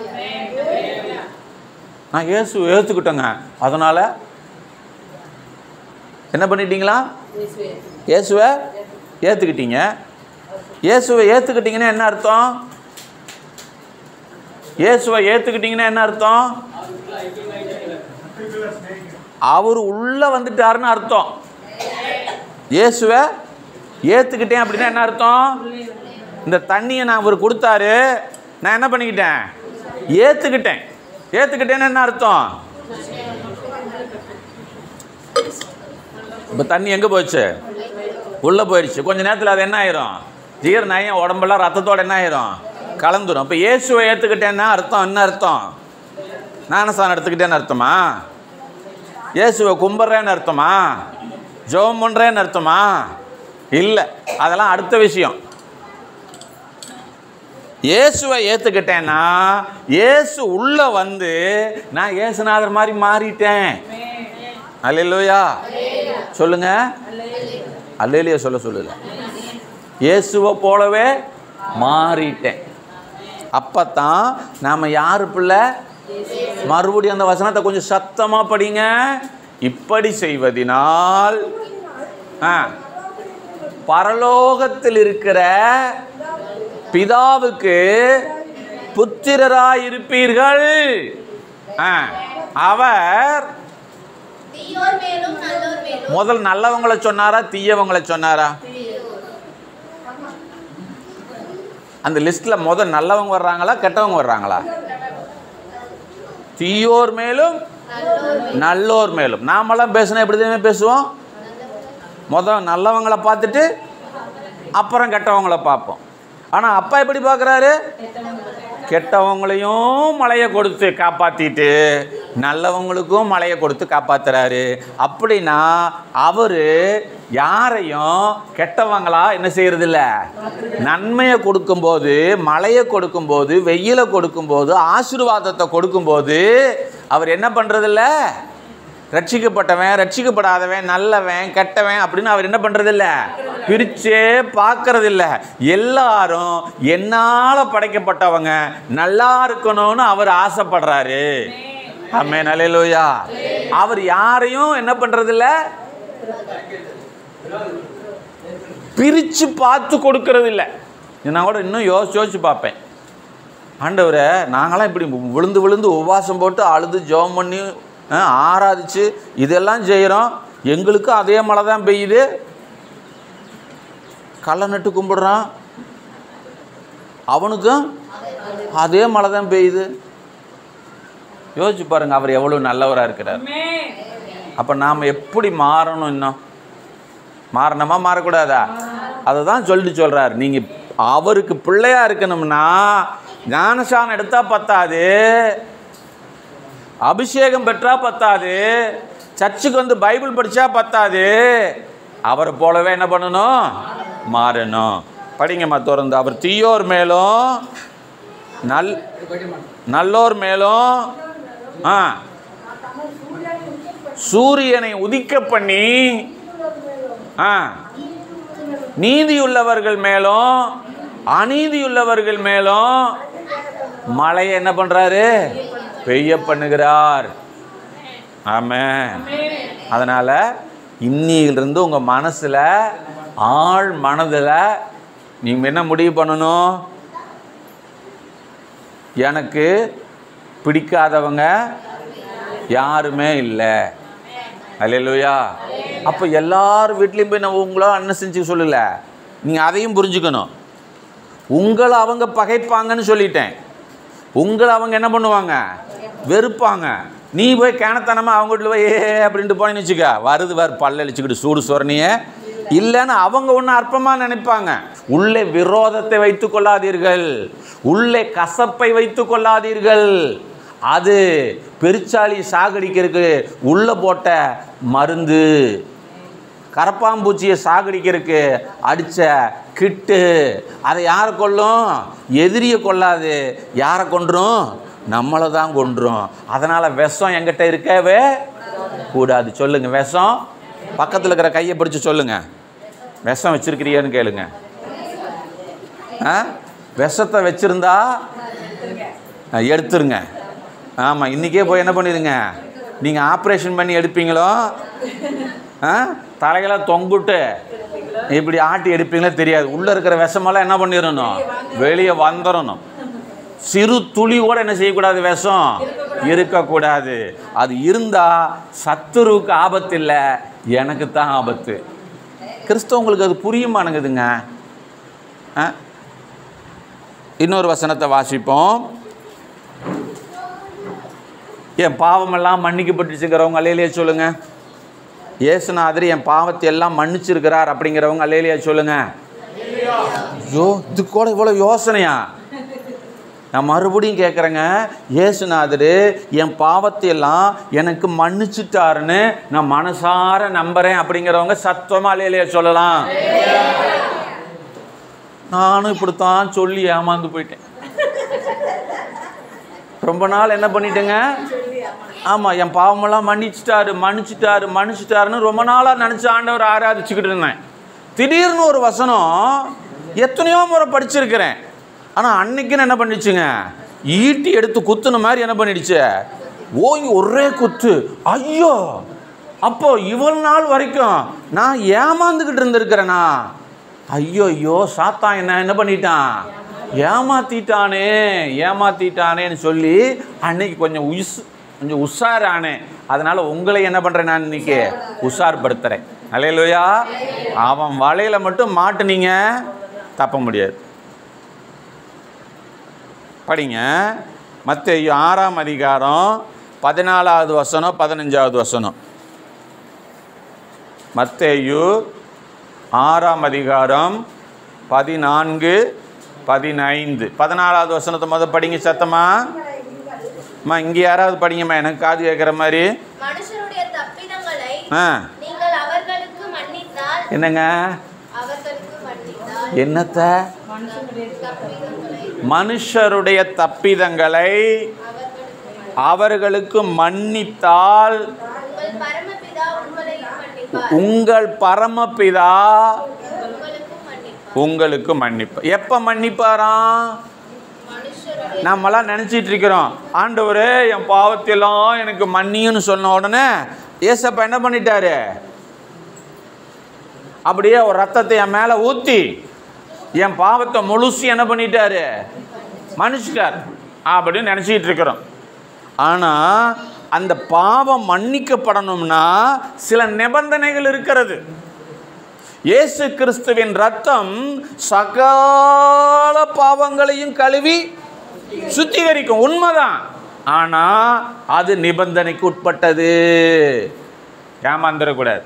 நான் இயேசு ஏற்றுக்கிட்டேங்க அதனால என்ன பண்ணிட்டீங்களா இயேசுவை ஏற்றுக்கிட்டீங்க இயேசுவை ஏற்றுக்கிட்டீங்கன்னா என்ன அர்த்தம் இயேசுவை ஏற்றுக்கிட்டீங்கன்னா என்ன அர்த்தம் அவர் உள்ளே வந்துட்டாருன்னு அர்த்தம் இயேசுவை ஏற்றுக்கிட்டேன் அப்படின்னா என்ன அர்த்தம் இந்த தண்ணியை நான் அவர் கொடுத்தாரு நான் என்ன பண்ணிக்கிட்டேன் ஏற்றுக்கிட்டேன் ஏற்றுக்கிட்டேன்னு என்ன அர்த்தம் இப்போ தண்ணி எங்கே போச்சு உள்ளே போயிடுச்சு கொஞ்ச நேரத்தில் அது என்ன ஆயிரும் ஜீரணாயம் உடம்பெல்லாம் ரத்தத்தோட என்ன ஆயிரும் கலந்துரும் இப்போ இயேசுவை ஏற்றுக்கிட்டேன்னா அர்த்தம் என்ன அர்த்தம் ஞானஸ்தானம் எடுத்துக்கிட்டேன்னு அர்த்தமா இயேசுவை கும்பிட்றேன்னு அர்த்தமா ஜெபம் பண்ணுறேன்னு அர்த்தமா இல்லை அதெல்லாம் அடுத்த விஷயம் இயேசுவை ஏற்றுக்கிட்டேன்னா இயேசு உள்ள வந்து நான் இயேசுநாதர் மாதிரி மாறிட்டேன் அல்லையா சொல்லுங்க அல்லையா சொல்ல சொல்லல இயேசுவை போலவே மாறிட்டேன் அப்பத்தான் நாம யாரு பிள்ளை மறுபடியும் அந்த வசனத்தை கொஞ்சம் சத்தமா படிங்க இப்படி செய்வதினால் ஆ, பரலோகத்தில் இருக்கிற பிதாவுக்கு புத்திரராயிருப்பீர்கள் ஆ, அவர் தீயோர் மேலும் நல்லோர் மேலும் முதல் நல்லவங்களை சொன்னாரா தீயவங்களை சொன்னாரா அந்த லிஸ்ட்ல முதல் நல்லவங்க வர்றாங்களா கெட்டவங்க வர்றாங்களா தீயோர் மேலும் நல்லோர் மேலும் நாமெல்லாம் பேசினா எப்படி தெரியுமா பேசுவோம் முதல் நல்லவங்களை பார்த்துட்டு அப்புறம் கெட்டவங்கள பார்ப்போம் ஆனால் அப்பா எப்படி பார்க்குறாரு கெட்டவங்களையும் மழையை கொடுத்து காப்பாற்றிட்டு நல்லவங்களுக்கும் மழையை கொடுத்து காப்பாத்துறாரு அப்படின்னா அவர் யாரையும் கெட்டவங்களா என்ன செய்யறதில்ல நன்மையை கொடுக்கும்போது மழையை கொடுக்கும்போது வெயிலை கொடுக்கும்போது ஆசீர்வாதத்தை கொடுக்கும்போது அவர் என்ன பண்ணுறதில்ல ரட்சிக்கப்பட்டவன் ரட்சிக்கப்படாதவன் நல்லவன் கெட்டவன் அப்படின்னு அவர் என்ன பண்றதில்ல பிரிச்சே பார்க்கறதில்ல எல்லாரும் என்னால் படைக்கப்பட்டவங்க நல்லா இருக்கணும்னு அவர் ஆசைப்படுறாரு அம்மே நல்லையா அவர் யாரையும் என்ன பண்றதில்ல பிரிச்சு பார்த்து கொடுக்கறது இல்ல நான் கூட இன்னும் யோசிச்சு யோசிச்சு பார்ப்பேன் ஆண்டவரை நாங்களாம் இப்படி விழுந்து விழுந்து உபவாசம் போட்டு அழுது ஜெபம் பண்ணி ஆ, ஆராதிச்சு இதெல்லாம் செய்கிறோம் எங்களுக்கும் அதே மழை தான் பெய்யுது கள்ள நட்டு கும்பிடுறான் அவனுக்கும் அதே மழை தான் பெய்யுது யோசிச்சு பாருங்க அவர் எவ்வளோ நல்லவராக இருக்கிறார் அப்போ நாம் எப்படி மாறணும் இன்னும் மாறணுமா மாறக்கூடாதா அதை தான் சொல்லிட்டு சொல்கிறார் நீங்கள் அவருக்கு பிள்ளையா இருக்கணும்னா ஞானசானம் எடுத்தா பத்தாது அபிஷேகம் பெற்றா பத்தாது சர்ச்சுக்கு வந்து பைபிள் படித்தா பத்தாது அவரை போலவே என்ன பண்ணணும் மாறணும் படிங்கம்மா திறந்து அவர் தீயோர் மேலும் நல் நல்லோர் மேலும் ஆ சூரியனை உதிக்க பண்ணி ஆ நீதியுள்ளவர்கள் மேலும் அநீதியுள்ளவர்கள் மேலும் மழையை என்ன பண்றாரு பெய்ய பண்ணுகிறார் ஆமென் அதனால இன்னிலிருந்து உங்க மனசுல ஆழ் மனதுல நீங்க என்ன முடிவு பண்ணணும் எனக்கு பிடிக்காதவங்க யாருமே இல்லை அல்லையா அப்போ எல்லார் வீட்லேயும் போய் நம்ம உங்களோ அண்ணன் செஞ்சு சொல்லல நீங்கள் அதையும் புரிஞ்சுக்கணும் உங்களை அவங்க பகைப்பாங்கன்னு சொல்லிட்டேன் உங்களை அவங்க என்ன பண்ணுவாங்க வெறுப்பாங்க நீ போய் கேனத்தனமா அவங்க வீட்டில் போய் ஏ அப்படின்ட்டு போனேன்னு வச்சுக்க வருது வர் பல்ல அழிச்சுக்கிட்டு சூடு சொரணியே இல்லைன்னு அவங்க ஒன்று அற்பமாக நினைப்பாங்க உள்ளே விரோதத்தை வைத்துக் கொள்ளாதீர்கள் உள்ளே கசப்பை வைத்துக் கொள்ளாதீர்கள் அது பெருச்சாளி சாகடிக்கிறதுக்கு உள்ளே போட்ட மருந்து கரப்பாம்பூச்சியை சாகடிக்கிறதுக்கு அடித்த கிட்டு அதை யாரை கொல்லும் எதிரியை கொல்லாது யாரை கொன்றும் நம்மளை தான் கொன்றும் அதனால் விஷம் எங்கிட்ட இருக்கவே கூடாது சொல்லுங்க விஷம் பக்கத்தில் இருக்கிற கையை பிடிச்சு சொல்லுங்க விஷம் வச்சிருக்கிறியான்னு கேளுங்க ஆ விஷத்தை வச்சிருந்தா ஆ, எடுத்துருங்க ஆமாம் இன்றைக்கே போய் என்ன பண்ணிடுங்க நீங்கள் ஆப்ரேஷன் பண்ணி எடுப்பீங்களோ ஆ தலையெல்லாம் தொங்குட்டு இப்படி ஆட்டி எடுப்பீங்களோ தெரியாது உள்ளே இருக்கிற விஷமெல்லாம் என்ன பண்ணிடணும் வெளியே வந்துடணும் சிறு துளி கூட என்ன செய்யக்கூடாது விஷம் இருக்கக்கூடாது அது இருந்தால் சத்துருவுக்கு ஆபத்து இல்லை எனக்கு தான் ஆபத்து கிறிஸ்தவங்களுக்கு அது புரியுமானுங்குதுங்க ஆ இன்னொரு வசனத்தை வாசிப்போம் என் பாவமெல்லாம் மன்னிக்கப்பட்டுச்சுங்கிறவங்க அல்லையிலேயே சொல்லுங்க இயேசுநாதர் என் பாவத்தை எல்லாம் மன்னிச்சிருக்கிறார் அப்படிங்கிறவங்க அல்லையிலேயே சொல்லுங்க ஐயோ இது கூட இவ்வளோ யோசனையா நான் மறுபடியும் கேட்குறேங்க இயேசுநாதர் என் பாவத்தை எல்லாம் எனக்கு மன்னிச்சிட்டாருன்னு நான் மனசார நம்புறேன் அப்படிங்கிறவங்க சத்தமாக இல்லையா சொல்லலாம் நானும் இப்படித்தான் சொல்லி ஏமாந்து போயிட்டேன் ரொம்ப நாள் என்ன பண்ணிட்டேங்க ஆமாம் என் பாவமெல்லாம் மன்னிச்சிட்டாரு மன்னிச்சிட்டாரு மன்னிச்சிட்டாருன்னு ரொம்ப நாளாக நினச்ச ஆண்டவர் ஆராதிச்சுக்கிட்டு இருந்தேன் திடீர்னு ஒரு வசனம் எத்தனையோ முறை படிச்சிருக்கிறேன் ஆனால் அன்னைக்குன்னு என்ன பண்ணிச்சுங்க ஈட்டி எடுத்து குத்துன மாதிரி என்ன பண்ணிடுச்சு ஓய் ஒரே குத்து ஐயோ அப்போ இவ்வளவு நாள் வரைக்கும் நான் ஏமாந்துக்கிட்டு இருந்திருக்கிறேனா ஐயோ ஐயோ சாத்தான் என்ன என்ன பண்ணிட்டான் ஏமாத்திட்டானே ஏமாத்திட்டானேன்னு சொல்லி அன்னைக்கு கொஞ்சம் உஸ் கொஞ்சம் உஷாரானேன் அதனால உங்களை என்ன பண்றேன் நான் இன்னைக்கு உஷார்படுத்துறேன் அலையலோயா அவன் வலையில மட்டும் மாட்டுனீங்க தப்ப முடியாது படிங்க மற்ற ஆறாம் அதிகாரம் பதினாலாவது வசனம் பதினஞ்சாவது வசனம் மத்தேயு ஆறாம் அதிகாரம் பதினான்கு பதினைந்து பதினாலாவது வசனத்தை முத படிங்க சத்தமா அம்மா இங்கே யாராவது படிங்கம்மா எனக்கு காது கேட்குற மாதிரி மனுஷருடைய தப்பிதங்களை ஆ நீங்கள் அவர்களுக்கு மன்னித்தால் என்னங்க அவர்களுக்கு மன்னித்தால் என்னத்தை தப்பிதங்களை மனுஷருடைய தப்பிதங்களை அவர்களுக்கு மன்னித்தால் உங்கள் பரமபிதா உங்களையும் மன்னிப்பார் உங்கள் பரமபிதா உங்களுக்கும் மன்னிப்பார் உங்களுக்கு மன்னிப்பு எப்போ மன்னிப்பாராம் மனுஷருடைய நம்மலாம் நினச்சிட்டு இருக்கிறோம் ஆண்டவரே என் பாவத்தையெல்லாம் எனக்கு மன்னியுன்னு சொன்ன உடனே ஏசப்பா என்ன பண்ணிட்டாரு அப்படியே ஒரு ரத்தத்தை என் மேலே ஊற்றி என் பாவத்தை முழுசு என்ன பண்ணிட்டாரு மன்னிச்சிட்டார் அப்படின்னு நினச்சிக்கிட்டு இருக்கிறோம் ஆனால் அந்த பாவம் மன்னிக்கப்படணும்னா சில நிபந்தனைகள் இருக்கிறது இயேசு கிறிஸ்துவின் ரத்தம் சகல பாவங்களையும் கழுவி சுத்திகரிக்கும் உண்மைதான் ஆனா அது நிபந்தனைக்கு உட்பட்டது ஏமாந்துடக்கூடாது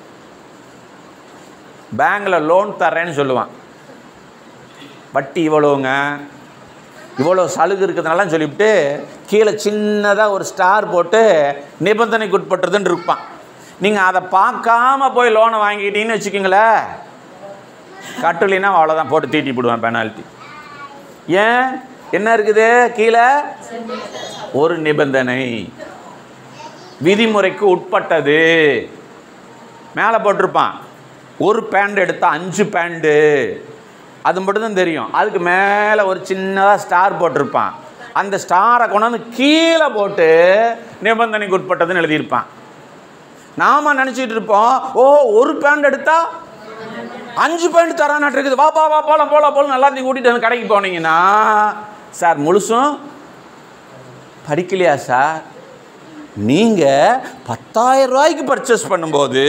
பேங்க்ல லோன் தர்றேன்னு சொல்லுவான் வட்டி இவ்வளோங்க இவ்வளோ சலுகை இருக்கிறதுனால சொல்லிவிட்டு கீழே சின்னதாக ஒரு ஸ்டார் போட்டு நிபந்தனைக்கு உட்பட்டதுன்னு இருப்பான் நீங்கள் அதை பார்க்காம போய் லோனை வாங்கிட்டீங்கன்னு வச்சுக்கிங்களேன் கட்டலினா அவ்வளோதான் போட்டு தீட்டி போடுவேன் பெனால்ட்டி ஏன் என்ன இருக்குது கீழே ஒரு நிபந்தனை விதிமுறைக்கு உட்பட்டது மேலே போட்டிருப்பான் ஒரு பேண்ட் எடுத்தால் அஞ்சு பேண்டு அது மட்டும்தான் தெரியும் அதுக்கு மேலே ஒரு சின்னதாக ஸ்டார் போட்டிருப்பான் அந்த ஸ்டாரை கொண்டாந்து கீழே போட்டு நிபந்தனைக்கு உட்பட்டதுன்னு எழுதியிருப்பான் நாம நினச்சிட்டு இருப்போம் ஓ ஒரு பேண்ட் எடுத்தா அஞ்சு பேண்ட் தரானாட்டு இருக்குது வாப்பா வா போலாம் போலாம் போலாம் எல்லாத்தையும் கூட்டிட்டு வந்து கடைக்கு போனீங்கன்னா சார் முழுசும் படிக்கலையா சார் நீங்கள் பத்தாயிரம் ரூபாய்க்கு பர்ச்சேஸ் பண்ணும்போது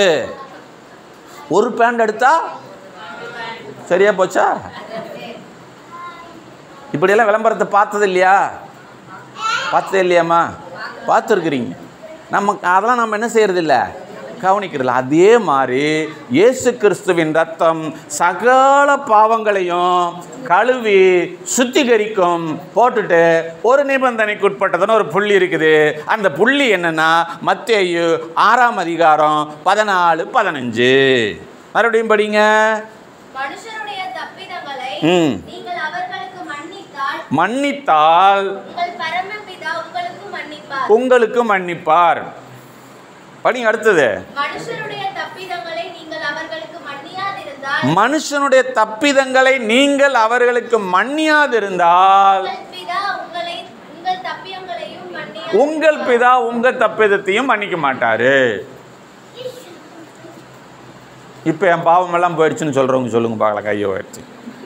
ஒரு பேண்ட் எடுத்தா சரியா போச்சா இப்படியெல்லாம் விளம்பரத்தை பார்த்தது இல்லையா பார்த்தது இல்லையாம்மா பார்த்துருக்குறீங்க நம்ம அதெல்லாம் நம்ம என்ன செய்யறதில்ல கவனிக்கிறதில்ல அதே மாதிரி இயேசு கிறிஸ்துவின் ரத்தம் சகல பாவங்களையும் கழுவி சுத்திகரிக்கும் போட்டுட்டு ஒரு நிபந்தனைக்கு உட்பட்டதுன்னு ஒரு புள்ளி இருக்குது அந்த புள்ளி என்னன்னா மத்தேயு ஆறாம் அதிகாரம் பதினாலு பதினஞ்சு மறுபடியும் படிங்க மனுஷருடைய தப்பிதங்களை ம். நீங்கள் அவர்களுக்கு மன்னித்தால் மன்னித்தால் உங்கள் பரமபிதா உங்களுக்கு மன்னிப்பார் உங்களுக்கு மன்னிப்பார் படிங்க அடுத்தது மனுஷருடைய தப்பிதங்களை நீங்கள் அவர்களுக்கு மன்னியாதிருந்தால் மனுஷனுடைய தப்பிதங்களை நீங்கள் அவர்களுக்கு மன்னியாதிருந்தால் உங்கள் பிதா உங்களை உங்கள் தப்பியங்களையும் மன்னியா உங்கள் பிதா உங்க தப்பிதத்தையும் மன்னிக்க மாட்டாரு இப்போ என் பாவமெல்லாம் போயிடுச்சுன்னு சொல்றவங்க சொல்லுங்க பார்க்கலாம் கையை போயிடுச்சு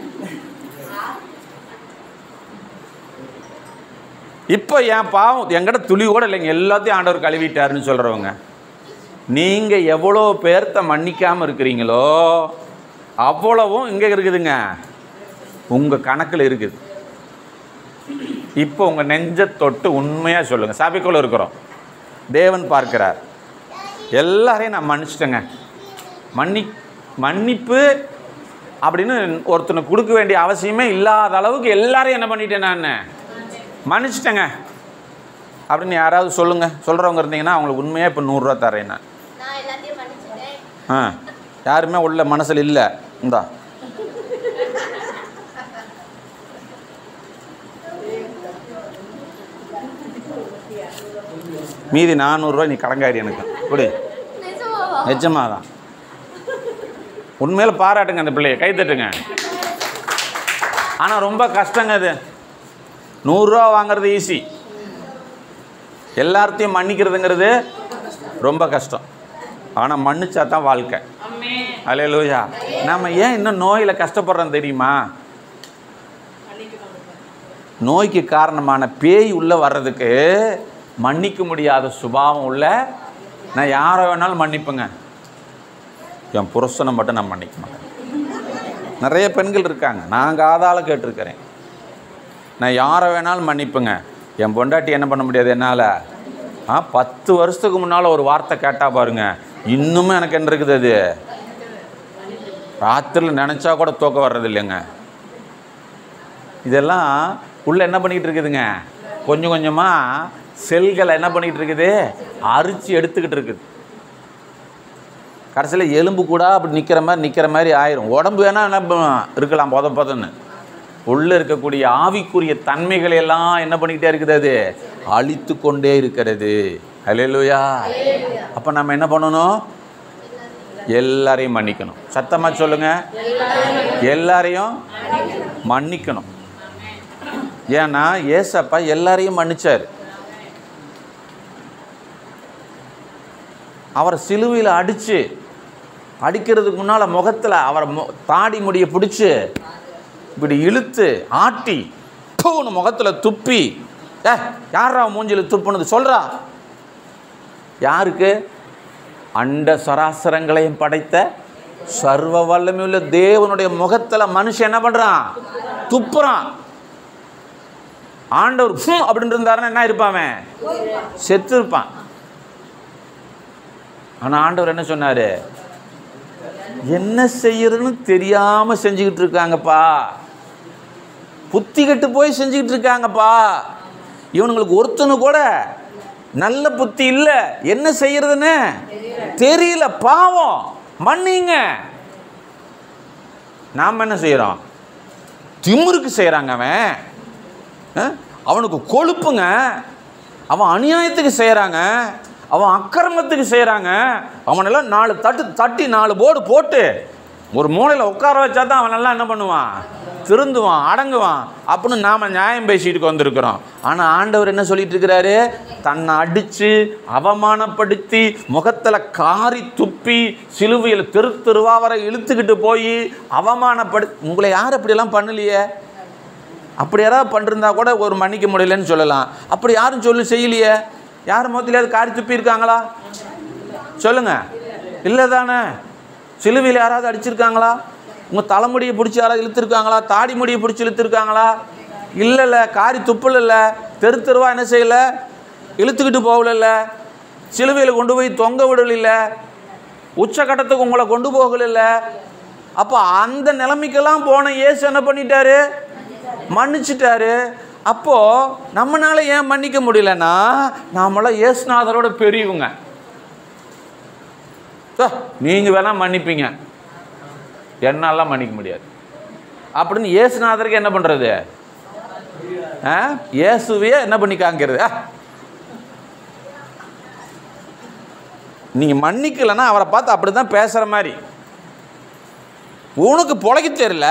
இப்போ என் பாவம் என்கிட்ட துளி கூட இல்லைங்க எல்லாத்தையும் ஆண்டவர் கழுவிட்டாருன்னு சொல்றவங்க நீங்க எவ்வளோ பேர்த்த மன்னிக்காம இருக்கிறீங்களோ அவ்வளவும் இங்கே இருக்குதுங்க உங்க கணக்கில் இருக்குது இப்போ உங்க நெஞ்ச தொட்டு உண்மையா சொல்லுங்க சபைக்குள்ள இருக்கிறோம் தேவன் பார்க்கிறார் எல்லாரையும் நான் மன்னிச்சிட்டேங்க மன்னி மன்னிப்பு அப்படின்னு ஒருத்தனுக்கு கொடுக்க வேண்டிய அவசியமே இல்லாத அளவுக்கு எல்லாரையும் என்ன பண்ணிட்டேன் நான் மன்னிச்சிட்டேங்க அப்படின்னு யாராவது சொல்லுங்கள் சொல்கிறவங்க இருந்தீங்கன்னா அவங்களுக்கு உண்மையாக இப்போ நூறுரூவா தரேன் நான் நான் எல்லாத்தையும் மன்னிச்சிட்டேன் ஆ யாருமே உள்ள மனசில் இல்லை இந்தா மீதி நானூறுரூவா நீ கடங்காரி எனக்கு கொடு நிஜமாவா நிஜமாக தான் உண்மையில பாராட்டுங்க அந்த பிள்ளைய கை தட்டுங்க ஆனால் ரொம்ப கஷ்டங்க அது நூறுரூவா வாங்குறது ஈஸி எல்லார்த்தையும் மன்னிக்கிறதுங்கிறது ரொம்ப கஷ்டம் ஆனால் மன்னிச்சா தான் வாழ்க்கை அலையலூயா நம்ம ஏன் இன்னும் நோயில் கஷ்டப்படுறோம் தெரியுமா நோய்க்கு காரணமான பேய் உள்ளே வர்றதுக்கு மன்னிக்க முடியாத சுபாவம் உள்ள நான் யாரை வேணாலும் மன்னிப்பேங்க என் புருஷனை மட்டும் நான் மன்னிக்க மாட்டேன் நிறைய பெண்கள் இருக்காங்க நான் காதால் கேட்டிருக்கிறேன் நான் யாரை வேணாலும் மன்னிப்புங்க என் பொண்டாட்டி என்ன பண்ண முடியாது என்னால் ஆ பத்து வருஷத்துக்கு முன்னால் ஒரு வார்த்தை கேட்டால் பாருங்க இன்னுமே எனக்கு என்ன இருக்குது அது ராத்திரியில் நினச்சா கூட தூக்கம் வர்றது இல்லைங்க இதெல்லாம் உள்ள என்ன பண்ணிக்கிட்டு இருக்குதுங்க கொஞ்சம் கொஞ்சமாக செல்களை என்ன பண்ணிக்கிட்டு இருக்குது அரிச்சு எடுத்துக்கிட்டு இருக்குது கடைசியில் எலும்பு கூட அப்படி நிற்கிற மாதிரி நிற்கிற மாதிரி ஆயிரும் உடம்பு வேணால் என்ன பண்ணும்? இருக்கலாம் பொத பொதன்னு உள்ளே இருக்கக்கூடிய ஆவிக்குரிய தன்மைகளை எல்லாம் என்ன பண்ணிக்கிட்டே இருக்குது அது அழித்து கொண்டே இருக்கிறது ஹalleluya அப்போ நம்ம என்ன பண்ணணும் எல்லாரையும் மன்னிக்கணும் சத்தமாக சொல்லுங்க எல்லாரையும் மன்னிக்கணும் ஏன்னா ஏசப்பா எல்லாரையும் மன்னிச்சார் அவரை சிலுவையில் அடித்து அடிக்கிறதுக்கு முன்னால் முகத்தில் அவரை மு- தாடி முடியை பிடிச்சி இப்படி இழுத்து ஆட்டி தூணு முகத்தில் துப்பி ஏ யாரா மூஞ்சில் துப்புனது சொல்கிறா யாருக்கு அண்ட சராசரங்களையும் படைத்த சர்வ வல்லமையுள்ள தேவனுடைய முகத்தில் மனுஷன் என்ன பண்ணுறான் துப்புறான் ஆண்டவர் ஹம் அப்படின்னு இருந்தாருன்னா என்ன இருப்பான் அவன் செத்து இருப்பான் ஆனால் ஆண்டவர் என்ன சொன்னார் என்ன செய்யறதுன்னு தெரியாமல் செஞ்சுக்கிட்டு இருக்காங்கப்பா புத்தி கெட்டு போய் செஞ்சுக்கிட்டு இருக்காங்கப்பா இவனுங்களுக்கு ஒருத்தனு கூட நல்ல புத்தி இல்லை என்ன செய்யறதுன்னு தெரியல பாவம் மன்னிங்க நாம் என்ன செய்கிறோம் திமிருக்கு செய்கிறாங்க அவன் ஆ? அவனுக்கு கொழுப்புங்க அவன் அநியாயத்துக்கு செய்கிறாங்க அவன் அக்கிரமத்துக்கு செய்கிறாங்க அவனெல்லாம் நாலு தட்டு தட்டி நாலு போர்டு போட்டு ஒரு மூலையில் உட்கார வச்சா தான் அவனெல்லாம் என்ன பண்ணுவான் திருந்துவான் அடங்குவான் அப்படின்னு நாம் நியாயம் பேசிட்டு வந்திருக்கிறோம் ஆனால் ஆண்டவர் என்ன சொல்லிட்டு இருக்கிறாரு தன்னை அடித்து அவமானப்படுத்தி முகத்தில் காரி துப்பி சிலுவையில் தெரு தெருவா வரை இழுத்துக்கிட்டு போய் அவமானப்படு உங்களை யார் அப்படியெல்லாம் பண்ணலையே அப்படி யாராவது பண்ணிருந்தா கூட ஒரு மன்னிக்க முடியலன்னு சொல்லலாம் அப்படி யாரும் சொல்லி செய்யலையே யார் முகத்திலேயாவது காரி துப்பி இருக்காங்களா சொல்லுங்க இல்லை தானே சிலுவையில் யாராவது அடிச்சிருக்காங்களா உங்கள் தலைமுடியை பிடிச்சி யாராவது இழுத்துருக்காங்களா தாடி முடியை பிடிச்சி இழுத்துருக்காங்களா இல்லை இல்லை காரி துப்பல் இல்லை தெரு தெருவா என்ன செய்யலை இழுத்துக்கிட்டு போகல சிலுவையில் கொண்டு போய் தொங்க விடல உச்சக்கட்டத்துக்கு உங்களை கொண்டு போகல அப்போ அந்த நிலைமைக்கெல்லாம் போன இயேசு என்ன பண்ணிட்டாரு மன்னிச்சிட்டாரு அப்போ நம்மனால ஏன் மன்னிக்க முடியலன்னா நாமெல்லாம் இயேசுநாதரோட பெரியவங்க நீங்கள் வேணா மன்னிப்பீங்க என்னாலாம் மன்னிக்க முடியாது அப்படின்னு இயேசுநாதருக்கு என்ன பண்ணுறது ஆ இயேசுவையே என்ன பண்ணி காங்கிறது நீங்கள் மன்னிக்கலைன்னா அவரை பார்த்து அப்படி தான் பேசுகிற மாதிரி உனக்கு பொழைக்க தெரியல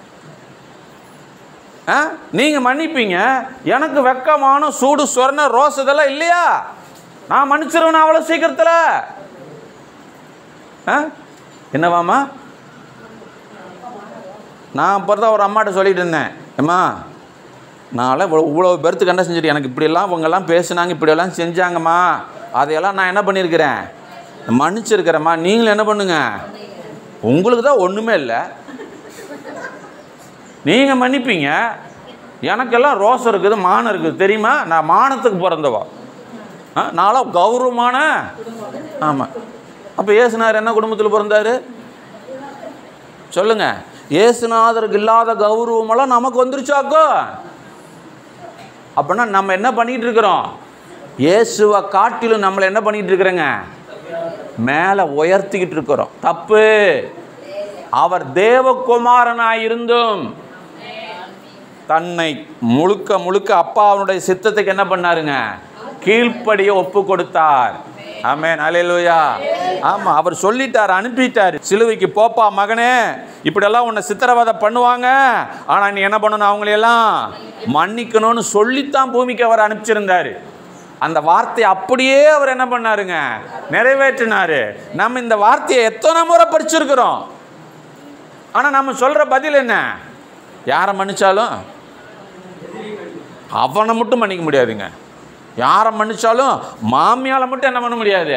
ஆ நீங்கள் மன்னிப்பீங்க எனக்கு வெக்கமான சூடு சொரண ரோஸ் இதெல்லாம் இல்லையா நான் மன்னிச்சிருவேன் அவ்வளோ சீக்கிரத்தில் ஆ என்னவாம்மா நான் இப்போ தான் ஒரு அம்மாட்ட சொல்லிட்டு இருந்தேன் ஏம்மா நான்லாம் இவ்வளோ இவ்வளோ பேர்த்துக்கு என்ன செஞ்சுட்டு எனக்கு இப்படியெல்லாம் இவங்கெல்லாம் பேசுனாங்க இப்படியெல்லாம் செஞ்சாங்கம்மா அதையெல்லாம் நான் என்ன பண்ணியிருக்கிறேன் மன்னிச்சிருக்கிறேம்மா நீங்களும் என்ன பண்ணுங்க உங்களுக்கு தான் ஒன்றுமே இல்லை நீங்கள் மன்னிப்பீங்க எனக்கெல்லாம் ரோசம் இருக்குது மானம் இருக்குது தெரியுமா நான் மானத்துக்கு பிறந்தவா ஆ நான்லாம் கௌரவமான ஆமாம் அப்போ ஏசுனார் என்ன குடும்பத்தில் பிறந்தார் சொல்லுங்க இயேசுநாதருக்கு இல்லாத கௌரவமெல்லாம் நமக்கு வந்துருச்சாக்கோ அப்படின்னா நம்ம என்ன பண்ணிட்டு இருக்கிறோம் இயேசுவை காட்டிலும் நம்மளை என்ன பண்ணிட்டு இருக்கிறோங்க மேலே உயர்த்திக்கிட்டு இருக்கிறோம் தப்பு அவர் தேவகுமாரனாய் இருந்தும் தன்னை முழுக்க முழுக்க அப்பாவுடைய சித்தத்துக்கு என்ன பண்ணாருங்க கீழ்ப்படிய ஒப்பு கொடுத்தார் ஆமென் அல்லேலூயா ஆமாம் அவர் சொல்லிட்டார் அனுப்பிட்டார் சிலுவைக்கு போப்பா மகனே இப்படியெல்லாம் உன்னை சித்திரவதை பண்ணுவாங்க ஆனால் நீ என்ன பண்ணணும் அவங்களையெல்லாம் மன்னிக்கணும்னு சொல்லித்தான் பூமிக்கு அவர் அனுப்பிச்சிருந்தாரு அந்த வார்த்தையை அப்படியே அவர் என்ன பண்ணாருங்க நிறைவேற்றினாரு நம்ம இந்த வார்த்தையை எத்தனை முறை படிச்சிருக்கிறோம் ஆனால் நம்ம சொல்கிற பதில் என்ன யாரை மன்னிச்சாலும் அவனை மட்டும் மன்னிக்க முடியாதுங்க யாரை மன்னிச்சாலும் மாமியால மட்டும் என்ன பண்ண முடியாது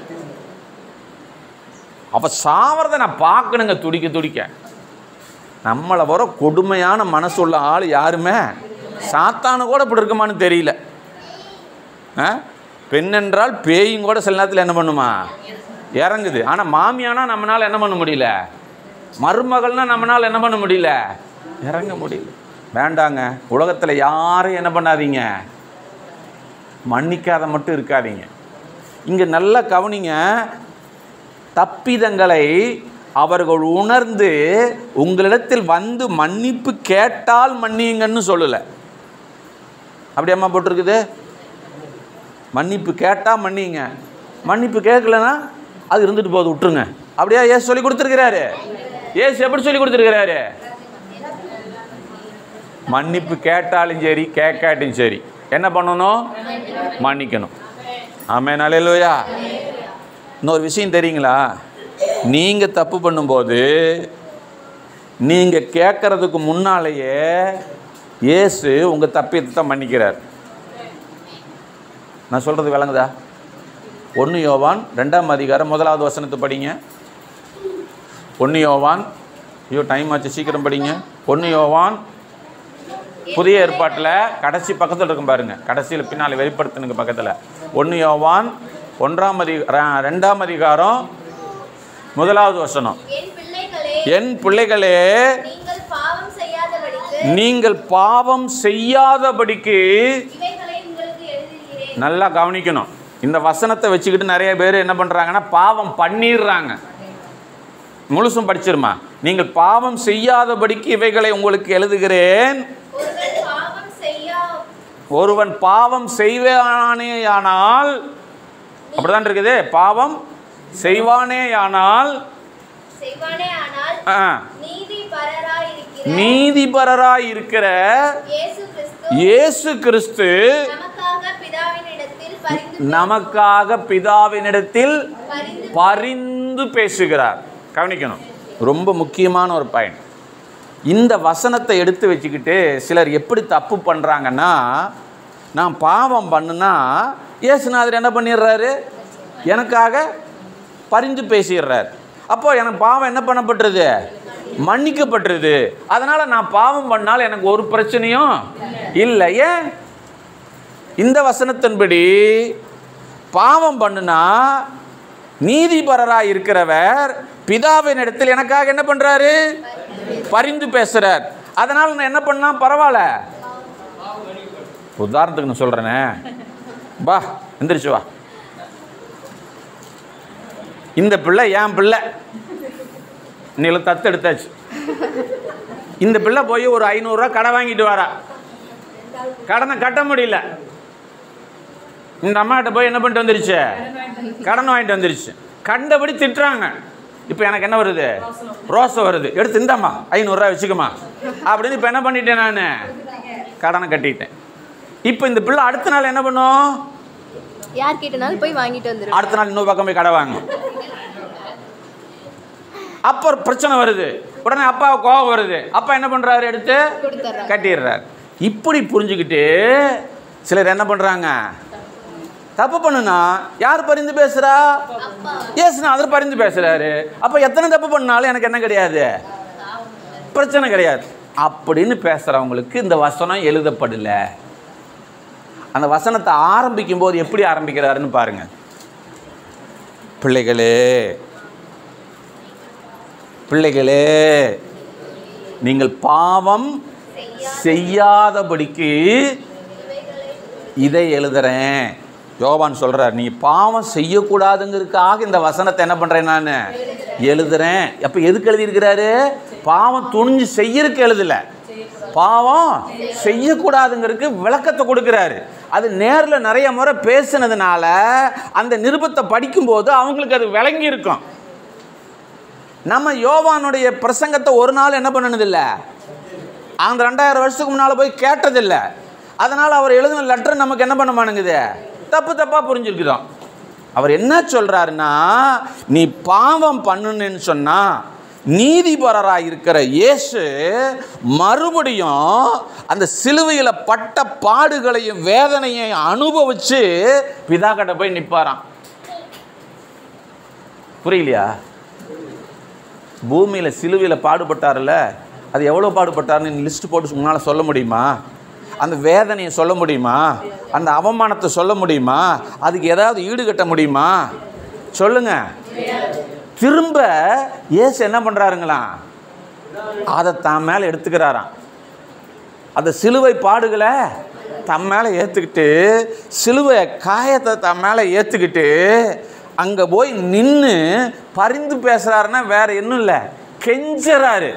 அவ சாவறத நான் பார்க்கணுங்க துடிக்க துடிக்க நம்மளை வர கொடுமையான மனசு உள்ள ஆள் யாருமே சாத்தானு கூட இப்படி இருக்குமான்னு தெரியல ஆ? பெண் என்றால் பேயும் கூட சில நேரத்தில் என்ன பண்ணுமா இறங்குது ஆனால் மாமியானா நம்மளால் என்ன பண்ண முடியல மருமகள்னா நம்மளால் என்ன பண்ண முடியல இறங்க முடியல வேண்டாங்க உலகத்தில் யாரையும் என்ன பண்ணாதீங்க மன்னிக்காத மட்டும் இருக்காதீங்க இங்கே நல்லா கவனிங்க தப்பிதங்களை அவர்கள் உணர்ந்து உங்களிடத்தில் வந்து மன்னிப்பு கேட்டால் மன்னியுங்கன்னு சொல்லலை அப்படியாம்மா போட்டிருக்குது மன்னிப்பு கேட்டால் மன்னிங்க மன்னிப்பு கேட்கலன்னா அது இருந்துட்டு போகுது விட்டுருங்க அப்படியா ஏசு சொல்லி கொடுத்துருக்கிறாரு ஏசு எப்படி சொல்லி கொடுத்துருக்கிறாரு மன்னிப்பு கேட்டாலும் சரி கேட்காட்டியும் சரி என்ன பண்ணணும் மன்னிக்கணும் ஆமென் அல்லேலூயா இன்னொரு விஷயம் தெரியுங்களா நீங்கள் தப்பு பண்ணும்போது நீங்கள் கேட்கறதுக்கு முன்னாலேயே இயேசு உங்கள் தப்பியத்தை தான் மன்னிக்கிறார் நான் சொல்கிறது விளங்குதா ஒன்று யோவான் ரெண்டாம் அதிகாரம் முதலாவது வசனத்தை படிங்க ஒன்று யோவான் ஐயோ டைம் ஆச்சு சீக்கிரம் படிங்க ஒன்று யோவான் புதிய ஏற்பாட்டில் கடைசி பக்கத்தில் இருக்கும் பாருங்க கடைசியில் பின்னால் வெளிப்படுத்தினுக்கு பக்கத்தில் ஒன்று யோவான் ஒன்றாம் அதி ர- ரெண்டாம் அதிகாரம் முதலாவது வசனம் என் பிள்ளைகளே என் பிள்ளைகளே நீங்கள் பாவம் செய்யாதபடிக்கு நீங்கள் பாவம் செய்யாதபடிக்கு இவைகளை உங்களுக்கு எழுதுகிறேன் நல்லா கவனிக்கணும் இந்த வசனத்தை வச்சுக்கிட்டு நிறைய பேர் என்ன பண்ணுறாங்கன்னா பாவம் பண்ணிடுறாங்க முழுசும் படிச்சிருமா நீங்கள் பாவம் செய்யாதபடிக்கு இவைகளை உங்களுக்கு எழுதுகிறேன் ஒருவன் பாவம் செய்யா ஒருவன் பாவம் செய்வானேயானால் அப்படிதான் இருக்குது பாவம் செய்வானேயானால் செய்வானே ஆனால் ஆ, நீதி பரராய் இருக்கிற நீதிபரராய் இருக்கிற இயேசு கிறிஸ்து இயேசு கிறிஸ்து நமக்காக பிதாவினிடத்தில் பரிந்து நமக்காக பிதாவினிடத்தில் பரிந்து பரிந்து பேசுகிறார் கவனிக்கணும் ரொம்ப முக்கியமான ஒரு பயன் இந்த வசனத்தை எடுத்து வச்சுக்கிட்டு சிலர் எப்படி தப்பு பண்ணுறாங்கன்னா நான் பாவம் பண்ணுனா இயேசுநாதர் என்ன பண்ணிடுறாரு எனக்காக பரிந்து பேசிடுறார் அப்போ எனக்கு பாவம் என்ன பண்ணப்பட்டுருது மன்னிக்கப்பட்டுருது அதனால் நான் பாவம் பண்ணால் எனக்கு ஒரு பிரச்சனையும் இல்லை ஏன் இந்த வசனத்தின்படி பாவம் பண்ணுனா நீதிபரராக இருக்கிறவர் பிதாவின் இடத்தில் எனக்காக என்ன பண்றாரு பரிந்து பேசுறார் அதனால் நான் என்ன பண்ணா பரவாயில்ல உதாரணத்துக்கு நான் சொல்றேனே வா எந்திரிச்சு வா இந்த பிள்ளை என் பிள்ளை நீல தத்து எடுத்தாச்சு இந்த பிள்ளை போய் ஒரு ஐநூறுரூவா கடை வாங்கிட்டு வரா கடனை கட்ட முடியல இந்த அம்மாட்ட போய் என்ன பண்ணிட்டு வந்துருச்சு கடன் வாங்கிட்டு வந்துருச்சு கண்டபடி திட்டுறாங்க இப்போ எனக்கு என்ன வருது ரோசை வருது எடுத்து இந்தாம்மா ஐநூறுரூவா வச்சுக்கம்மா அப்படின்னு இப்போ என்ன பண்ணிட்டேன் நான் கடனை கட்டிட்டேன் இப்போ இந்த பிள்ளை அடுத்த நாள் என்ன பண்ணும் யார் கேட்டனாலும் போய் வாங்கிட்டு வந்துடும் அடுத்த நாள் இன்னொரு பக்கம் போய் கடை வாங்கும் அப்போ ஒரு பிரச்சனை வருது உடனே அப்பா கோவம் வருது அப்பா என்ன பண்ணுறாரு எடுத்து கொடுத்துட்றாங்க கட்டிடுறார் இப்படி புரிஞ்சுக்கிட்டு சிலர் என்ன பண்ணுறாங்க தப்பு பண்ணுனா யார் பரிந்து பேசுகிறா ஏசுநாதர் பரிந்து பேசுகிறாரு அப்போ எத்தனை தப்பு பண்ணாலும் எனக்கு என்ன கிடையாது பிரச்சனை கிடையாது அப்படின்னு பேசுகிறவங்களுக்கு இந்த வசனம் எழுதப்படல அந்த வசனத்தை ஆரம்பிக்கும் போது எப்படி ஆரம்பிக்கிறாருன்னு பாருங்க பிள்ளைகளே பிள்ளைகளே நீங்கள் பாவம் செய்யாதபடிக்கு இதை எழுதுறேன் யோவான் சொல்றார் நீ பாவம் செய்யக்கூடாதுங்கிறதுக்காக இந்த வசனத்தை என்ன பண்றேன் நான் எழுதுறேன் அப்ப எதுக்கு எழுதியிருக்கிறாரு பாவம் துணிஞ்சு செய்யறதுக்கு எழுதல பாவம் செய்யக்கூடாதுங்கிறதுக்கு விளக்கத்தை கொடுக்கிறாரு அது நேரில் நிறைய முறை பேசுனதுனால அந்த நிருபத்தை படிக்கும்போது அவங்களுக்கு அது விளங்கி இருக்கும் நம்ம யோவானுடைய பிரசங்கத்தை ஒரு நாள் என்ன பண்ணனதில்லை அந்த ரெண்டாயிரம் வருஷத்துக்கு முன்னால் போய் கேட்டதில்லை அதனால் அவர் எழுதின லெட்டர் நமக்கு என்ன பண்ண மாட்டேங்குது தப்பு தப்பாக புரிஞ்சிருக்குதோம் அவர் என்ன சொல்கிறாருன்னா நீ பாவம் பண்ணுன்னு சொன்னால் நீதிபரராக இருக்கிற இயேசு மறுபடியும் அந்த சிலுவையில் பட்ட பாடுகளையும் வேதனையும் அனுபவித்து பிதா கிட்ட போய் நிற்பாராம் புரியலையா பூமியில் சிலுவையில் பாடுபட்டார்ல அது எவ்வளோ பாடுபட்டார்னு லிஸ்ட் போட்டு உங்களால் சொல்ல முடியுமா அந்த வேதனையை சொல்ல முடியுமா அந்த அவமானத்தை சொல்ல முடியுமா அதுக்கு ஏதாவது ஈடுகட்ட முடியுமா சொல்லுங்க திரும்ப இயேசு என்ன பண்ணுறாருங்களாம் அதை தான் மேலே எடுத்துக்கிறாராம் அந்த சிலுவை பாடுகளை தம் மேலே ஏற்றுக்கிட்டு சிலுவை காயத்தை தம் மேலே ஏற்றுக்கிட்டு அங்கே போய் நின்று பரிந்து பேசுகிறாருன்னா வேற இன்னும் இல்லை கெஞ்சறாரு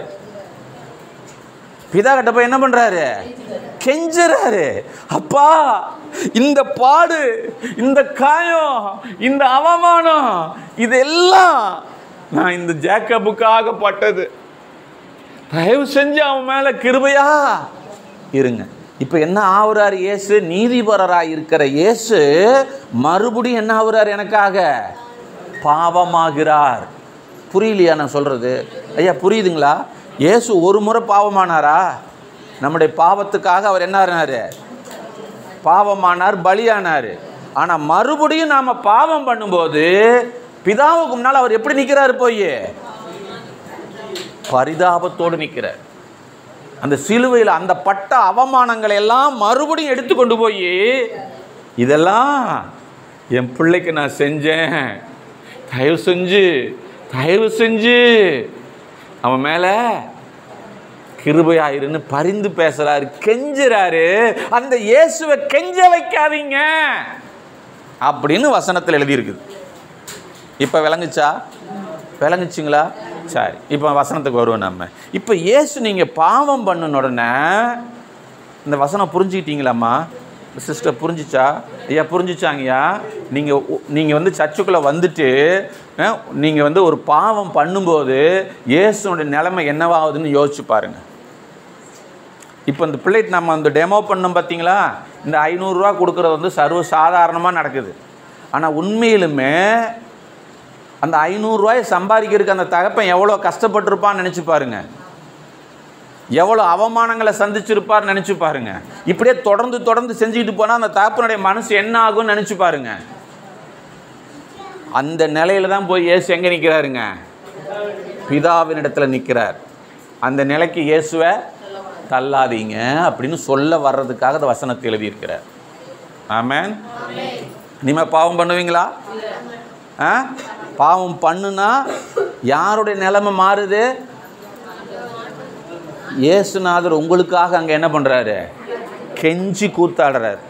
பிதா கிட்ட போய் என்ன பண்றாரு கெஞ்சறாரு அப்பா இந்த பாடு இந்த காயம் இந்த அவமானம் இதெல்லாம் நான் இந்த ஜேக்கபுக்காக பட்டது தயவு செஞ்சு அவன் மேல கிருபையா இருங்க இப்போ என்ன ஆகுறாரு இயேசு நீதிபரராக இருக்கிற இயேசு மறுபடியும் என்ன ஆகுறாரு எனக்காக பாவமாகிறார் புரியலையா நான் சொல்றது ஐயா புரியுதுங்களா இயேசு ஒரு முறை பாவமானாரா நம்முடைய பாவத்துக்காக அவர் என்ன ஆனாரு பாவமானார் பலியானார் ஆனால் மறுபடியும் நாம் பாவம் பண்ணும்போது பிதாவுக்கு முன்னால் அவர் எப்படி நிற்கிறாரு போய் பரிதாபத்தோடு நிற்கிறார் அந்த சிலுவையில் அந்த பட்ட அவமானங்களை எல்லாம் மறுபடியும் எடுத்து கொண்டு போய் இதெல்லாம் என் பிள்ளைக்கு நான் செஞ்சேன் தயவு செஞ்சு தயவு செஞ்சு அவன் மேலே கிருபையாயிருன்னு பரிந்து பேசுறாரு கெஞ்சுறாரு அந்த இயேசுவை கெஞ்ச வைக்காதீங்க அப்படின்னு வசனத்தில் எழுதியிருக்குது இப்போ விளங்குச்சா விளங்குச்சிங்களா சரி இப்போ வசனத்துக்கு வருவோம் நம்ம இப்போ இயேசு நீங்கள் பாவம் பண்ணின உடனே இந்த வசனம் புரிஞ்சுக்கிட்டீங்களாம்மா சிஸ்டர் புரிஞ்சிச்சா ஐயா புரிஞ்சிச்சாங்கய்யா நீங்கள் நீங்கள் வந்து சர்ச்சுக்குள்ளே வந்துட்டு நீங்கள் வந்து ஒரு பாவம் பண்ணும்போது இயேசுனுடைய நிலைமை என்னவாகுதுன்னு யோசிச்சு பாருங்கள் இப்போ இந்த பிள்ளைட்டு நம்ம அந்த டெமோ பண்ணோம் பார்த்தீங்களா இந்த ஐநூறுரூவா கொடுக்குறது வந்து சர்வ சாதாரணமாக நடக்குது ஆனால் உண்மையிலுமே அந்த ஐநூறுரூவாயை சம்பாதிக்கிறதுக்கு அந்த தகப்பன் எவ்வளோ கஷ்டப்பட்டிருப்பான்னு நினச்சி பாருங்க எவ்வளோ அவமானங்களை சந்திச்சிருப்பார்னு நினச்சி பாருங்க இப்படியே தொடர்ந்து தொடர்ந்து செஞ்சுக்கிட்டு போனால் அந்த தகப்பனுடைய மனசு என்ன ஆகும்னு நினச்சி பாருங்க அந்த நிலையில தான் போய் இயேசு எங்கே நிற்கிறாருங்க பிதாவின் இடத்துல நிற்கிறார் அந்த நிலைக்கு இயேசுவை தள்ளாதீங்க அப்படின்னு சொல்ல வர்றதுக்காக அந்த வசனத்தை எழுதியிருக்கிறார் ஆமென் நீங்க பாவம் பண்ணுவீங்களா ஆ பாவம் பண்ணுனா யாருடைய நிலைமை மாறுது இயேசுநாதர் உங்களுக்காக அங்கே என்ன பண்ணுறாரு கெஞ்சி கூத்தாடுறாரு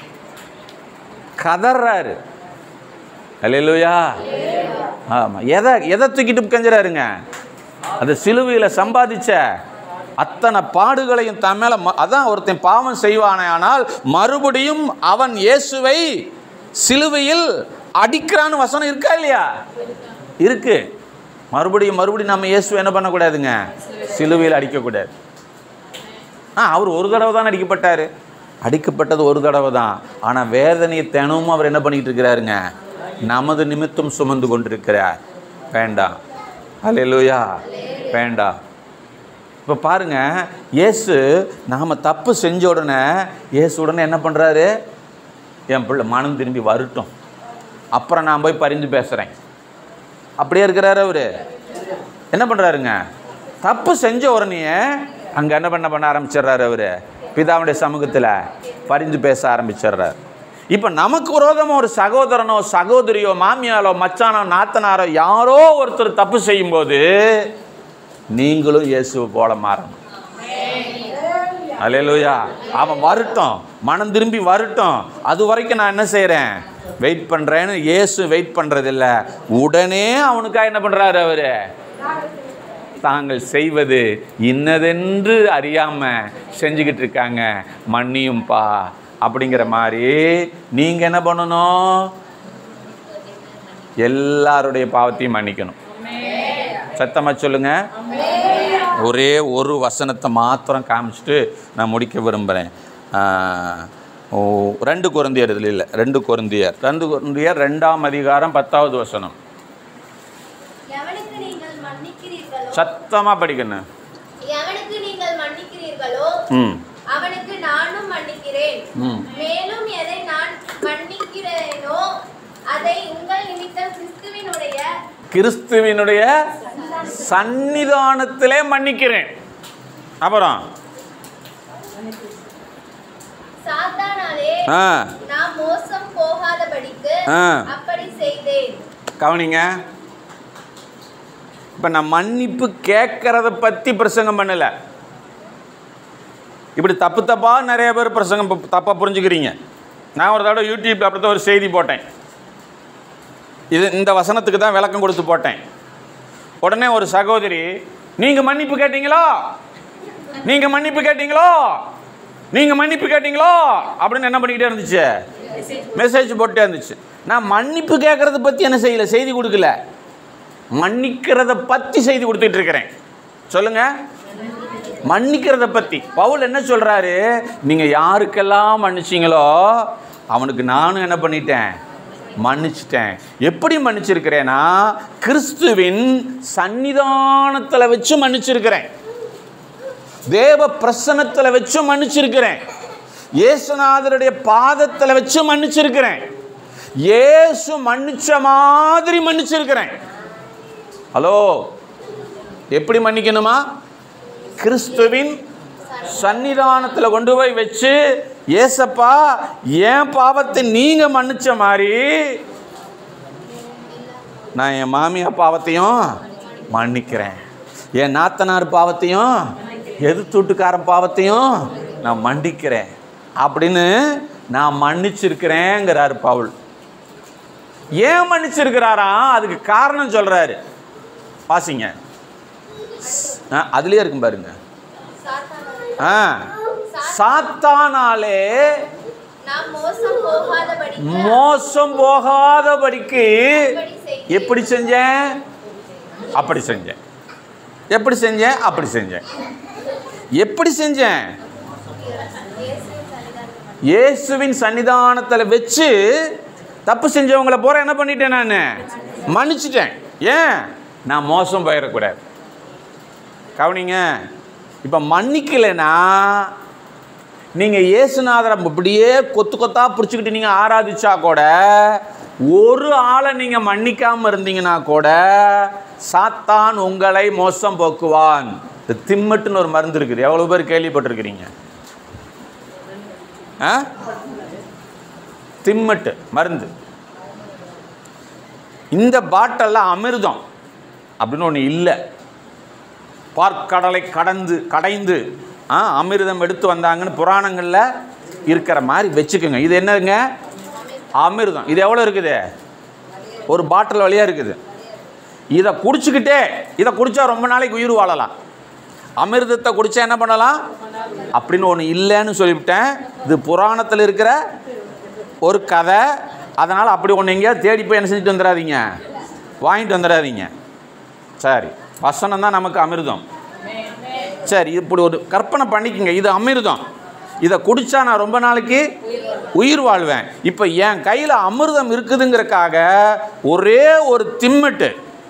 கதறாரு அல்லையா ஆமாம் எதை எதை தூக்கிட்டு கெஞ்சுறாருங்க அந்த சிலுவையில் சம்பாதிச்ச அத்தனை பாடுகளையும் தன் மேலே அதான் ஒருத்தன் பாவம் செய்வானே ஆனால் மறுபடியும் அவன் இயேசுவை சிலுவையில் அடிக்கிறான்னு வசனம் இருக்கா இல்லையா இருக்கு மறுபடியும் மறுபடியும் நம்ம இயேசுவை என்ன பண்ணக்கூடாதுங்க சிலுவையில் அடிக்கக்கூடாது ஆ அவர் ஒரு தடவை தான் அடிக்கப்பட்டார் அடிக்கப்பட்டது ஒரு தடவை தான் ஆனால் வேதனையை தினமும் அவர் என்ன பண்ணிக்கிட்டு இருக்கிறாருங்க நமது நிமித்தம் சுமந்து கொண்டிருக்கிறார் வேண்டாம் அல்லேலூயா வேண்டாம் இப்போ பாருங்க இயேசு நாம் தப்பு செஞ்ச உடனே இயேசு உடனே என்ன பண்ணுறாரு என் பிள்ளை மனம் திரும்பி வரட்டும் அப்புறம் நான் போய் பரிந்து பேசுகிறேன் அப்படியே இருக்கிறாரு அவர் என்ன பண்ணுறாருங்க தப்பு செஞ்ச உடனே அங்கே என்ன பண்ண பண்ண ஆரம்பிச்சிடுறாரு அவர் பிதாவுடைய சமூகத்தில் பரிந்து பேச ஆரம்பிச்சிடுறாரு இப்போ நமக்கு விரோதமாக ஒரு சகோதரனோ சகோதரியோ மாமியாரோ மச்சானோ நாத்தனாரோ யாரோ ஒருத்தர் தப்பு செய்யும்போது நீங்களும் இயேசுவை போல மாறணும் அல்லேலூயா அவன் வரட்டும் மனம் திரும்பி வரட்டும் அது வரைக்கும் நான் என்ன செய்கிறேன் வெயிட் பண்ணுறேன்னு இயேசு வெயிட் பண்ணுறதில்ல உடனே அவனுக்காக என்ன பண்ணுறாரு அவர் தாங்கள் செய்வது இன்னதென்று அறியாம செஞ்சுக்கிட்டு இருக்காங்க மன்னியும்பா அப்படிங்கிற மாதிரி நீங்க என்ன பண்ணணும் எல்லாருடைய பாவத்தையும் மன்னிக்கணும் சத்தமா சொல்லுங்க ஒரே ஒரு வசனத்தை மாத்திரம் காமிச்சிட்டு நான் முடிக்க விரும்புகிறேன் ரெண்டு குருந்தியர் இதில் இல்லை ரெண்டு குருந்தியர் ரெண்டு குருந்தியர் ரெண்டாம் அதிகாரம் பத்தாவது வசனம் எவனுக்கு நீங்கள் மன்னிக்கிறீர்களோ சத்தமாக படிக்கணும் எவனுக்கு நீங்கள் மன்னிக்கிறீர்களோ ம் அவனுக்கு நானும் மன்னிக்கிறேன் ம் மேலும் எதை நான் மன்னிக்கிறேனோ அதை உங்கள் நிமித்தம் கிறிஸ்துவினுடைய கிறிஸ்துவினுடைய சன்னிதானத்திலே மன்னிக்கிறேன் அப்புறம் சாத்தானாலே ஆ நான் மோசம் போகாதபடிக்கு ஆ. அப்படி செய்தேன் கவனிங்க இப்போ நான் மன்னிப்பு கேட்கறத பற்றி பிரசங்கம் பண்ணலை இப்படி தப்பு தப்பாக நிறைய பேர் பிரசங்கம் தப்பாக புரிஞ்சுக்கிறீங்க நான் ஒரு தடவை யூடியூப்பில் அப்படி தான் ஒரு செய்தி போட்டேன் இது இந்த வசனத்துக்கு தான் விளக்கம் கொடுத்து போட்டேன் உடனே ஒரு சகோதரி நீங்கள் மன்னிப்பு கேட்டீங்களா நீங்கள் மன்னிப்பு கேட்டீங்களோ நீங்கள் மன்னிப்பு கேட்டீங்களோ அப்படின்னு என்ன பண்ணிக்கிட்டே இருந்துச்சு மெசேஜ் போட்டே இருந்துச்சு நான் மன்னிப்பு கேட்கறத பற்றி என்ன செய்யல செய்தி கொடுக்கல மன்னிக்கிறத பற்றி செய்தி கொடுத்துட்டு இருக்கிறேன் சொல்லுங்க மன்னிக்கிறத பற்றி பவுல் என்ன சொல்றாரு நீங்க யாருக்கெல்லாம் மன்னிச்சீங்களோ அவனுக்கு நானும் என்ன பண்ணிட்டேன் மன்னிச்சிட்டேன் எப்படி மன்னிச்சிருக்கிறேன்னா கிறிஸ்துவின் சன்னிதானத்தில் வச்சு மன்னிச்சிருக்கிறேன் தேவ பிரசனத்தில் வச்சு மன்னிச்சிருக்கிறேன் இயேசுநாதருடைய பாதத்தில் வச்சு மன்னிச்சிருக்கிறேன் இயேசு மன்னிச்ச மாதிரி மன்னிச்சிருக்கிறேன் ஹலோ எப்படி மன்னிக்கணுமா கிறிஸ்துவின் சன்னிதானத்தில் கொண்டு போய் வச்சு ஏசப்பா என் பாவத்தை நீங்க மன்னிச்ச மாதிரி நான் என் மாமியா பாவத்தையும் மன்னிக்கிறேன் என் நாத்தனார் பாவத்தையும் எதிர்த்தூட்டுக்காரன் பாவத்தையும் நான் மன்னிக்கிறேன் அப்படின்னு நான் மன்னிச்சிருக்கிறேங்கிறாரு பவுல் ஏன் மன்னிச்சிருக்கிறாராம் அதுக்கு காரணம் சொல்றாரு வாசிங்க ஆ, அதுலயே இருக்கும் பாருங்க சாத்தானாலே ஆ சாத்தானாலே நான் மோசம் போகாதபடிக்கு மோசம் போகாதபடிக்கு அப்படி செய்தேன். எப்படி செஞ்சேன் அப்படி செஞ்சேன் எப்படி செஞ்சேன் அப்படி செஞ்சேன் எப்படி செஞ்சேன் இயேசுவின் சன்னிதானத்தில் வச்சு தப்பு செஞ்சவங்கள போற என்ன பண்ணிட்டேன் நான் மன்னிச்சிட்டேன் ஏன் நான் மோசம் போயிடக்கூடாது கவனிங்க இப்போ மன்னிக்கலைன்னா நீங்கள் இயேசுநாதரை இப்படியே கொத்து கொத்தா பிடிச்சிக்கிட்டு நீங்கள் ஆராதிச்சா கூட ஒரு ஆளை நீங்கள் மன்னிக்காமல் இருந்தீங்கன்னா கூட சாத்தான் உங்களை மோசம் போக்குவான் இந்த திம்மட்டுன்னு ஒரு மருந்து இருக்குது எவ்வளோ பேர் கேள்விப்பட்டிருக்கிறீங்க ஆ திம்மட்டு மருந்து இந்த பாட்டெல்லாம் அமிர்தம் அப்படின்னு ஒன்று இல்லை பார்க்கடலை கடந்து கடைந்து ஆ அமிர்தம் எடுத்து வந்தாங்கன்னு புராணங்களில் இருக்கிற மாதிரி வச்சுக்கோங்க இது என்னதுங்க அமிர்தம் இது எவ்வளோ இருக்குது ஒரு பாட்டில் வழியாக இருக்குது இதை குடிச்சுக்கிட்டே இதை குடித்தா ரொம்ப நாளைக்கு உயிர் வாழலாம் அமிர்தத்தை குடித்தா என்ன பண்ணலாம் அப்படின்னு ஒன்று இல்லைன்னு சொல்லிவிட்டேன் இது புராணத்தில் இருக்கிற ஒரு கதை அதனால் அப்படி ஒன்று எங்கேயாவது தேடி போய் என்ன செஞ்சுட்டு வந்துடாதீங்க வாங்கிட்டு வந்துடாதீங்க சரி வசனம் தான் நமக்கு அமிர்தம் சரி இப்படி ஒரு கற்பனை பண்ணிக்கங்க இது அமிர்தம் இதை குடித்தா நான் ரொம்ப நாளைக்கு உயிர் வாழ்வேன் இப்போ என் கையில் அமிர்தம் இருக்குதுங்கிறக்காக ஒரே ஒரு திம்மிட்டு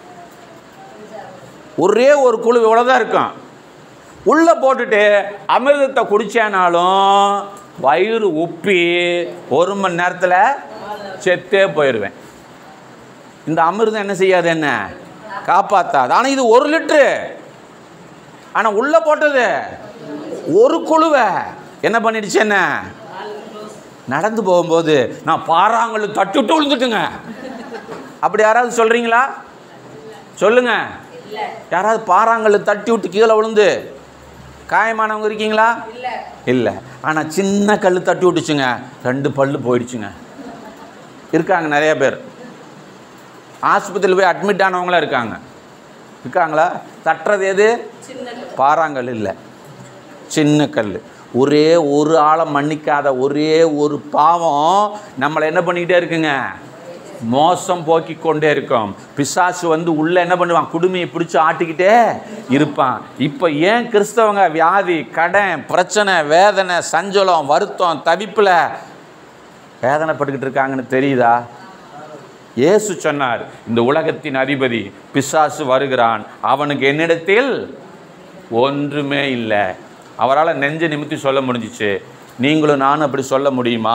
ஒரே ஒரு குழு இவ்வளோதான் இருக்கும் உள்ளே போட்டுட்டு அமிர்தத்தை குடித்தேனாலும் வயிறு உப்பி ஒரு மணி நேரத்தில் செத்தே போயிடுவேன் இந்த அமிர்தம் என்ன செய்யாது என்ன காப்பாத்தாது ஆனால் இது ஒரு லிட்ரு ஆனால் உள்ளே போட்டது ஒரு குழுவை என்ன பண்ணிடுச்சு என்ன நடந்து போகும்போது நான் பாறாங்கல் தட்டுட்டு விழுந்துட்டுங்க அப்படி யாராவது சொல்கிறீங்களா சொல்லுங்க யாராவது பாறாங்கல் தட்டி விட்டு கீழே விழுந்து காயமானவங்க இருக்கீங்களா இல்லை ஆனால் சின்ன கல் தட்டி விட்டுச்சுங்க ரெண்டு பல்லு போயிடுச்சுங்க இருக்காங்க நிறைய பேர் ஆஸ்பத்திரியில் போய் அட்மிட் ஆனவங்களாம் இருக்காங்க இருக்காங்களா தட்டுறது எது பாறாங்கல் இல்லை சின்ன கல் ஒரே ஒரு ஆளை மன்னிக்காத ஒரே ஒரு பாவம் நம்மளை என்ன பண்ணிக்கிட்டே இருக்குங்க மோசம் போக்கி கொண்டே இருக்கும் பிசாசு வந்து உள்ள என்ன பண்ணுவான் குடுமையை பிடிச்சி ஆட்டிக்கிட்டே இருப்பான் இப்போ ஏன் கிறிஸ்தவங்க வியாதி கடன் பிரச்சனை வேதனை சஞ்சலம் வருத்தம் தவிப்பில் வேதனைப்பட்டுக்கிட்டு இருக்காங்கன்னு தெரியுதா இயேசு சொன்னார் இந்த உலகத்தின் அதிபதி பிசாசு வருகிறான் அவனுக்கு என்னிடத்தில் ஒன்றுமே இல்லை அவரால் நெஞ்ச நிமித்தி சொல்ல முடிஞ்சிச்சு நீங்களும் நானும் அப்படி சொல்ல முடியுமா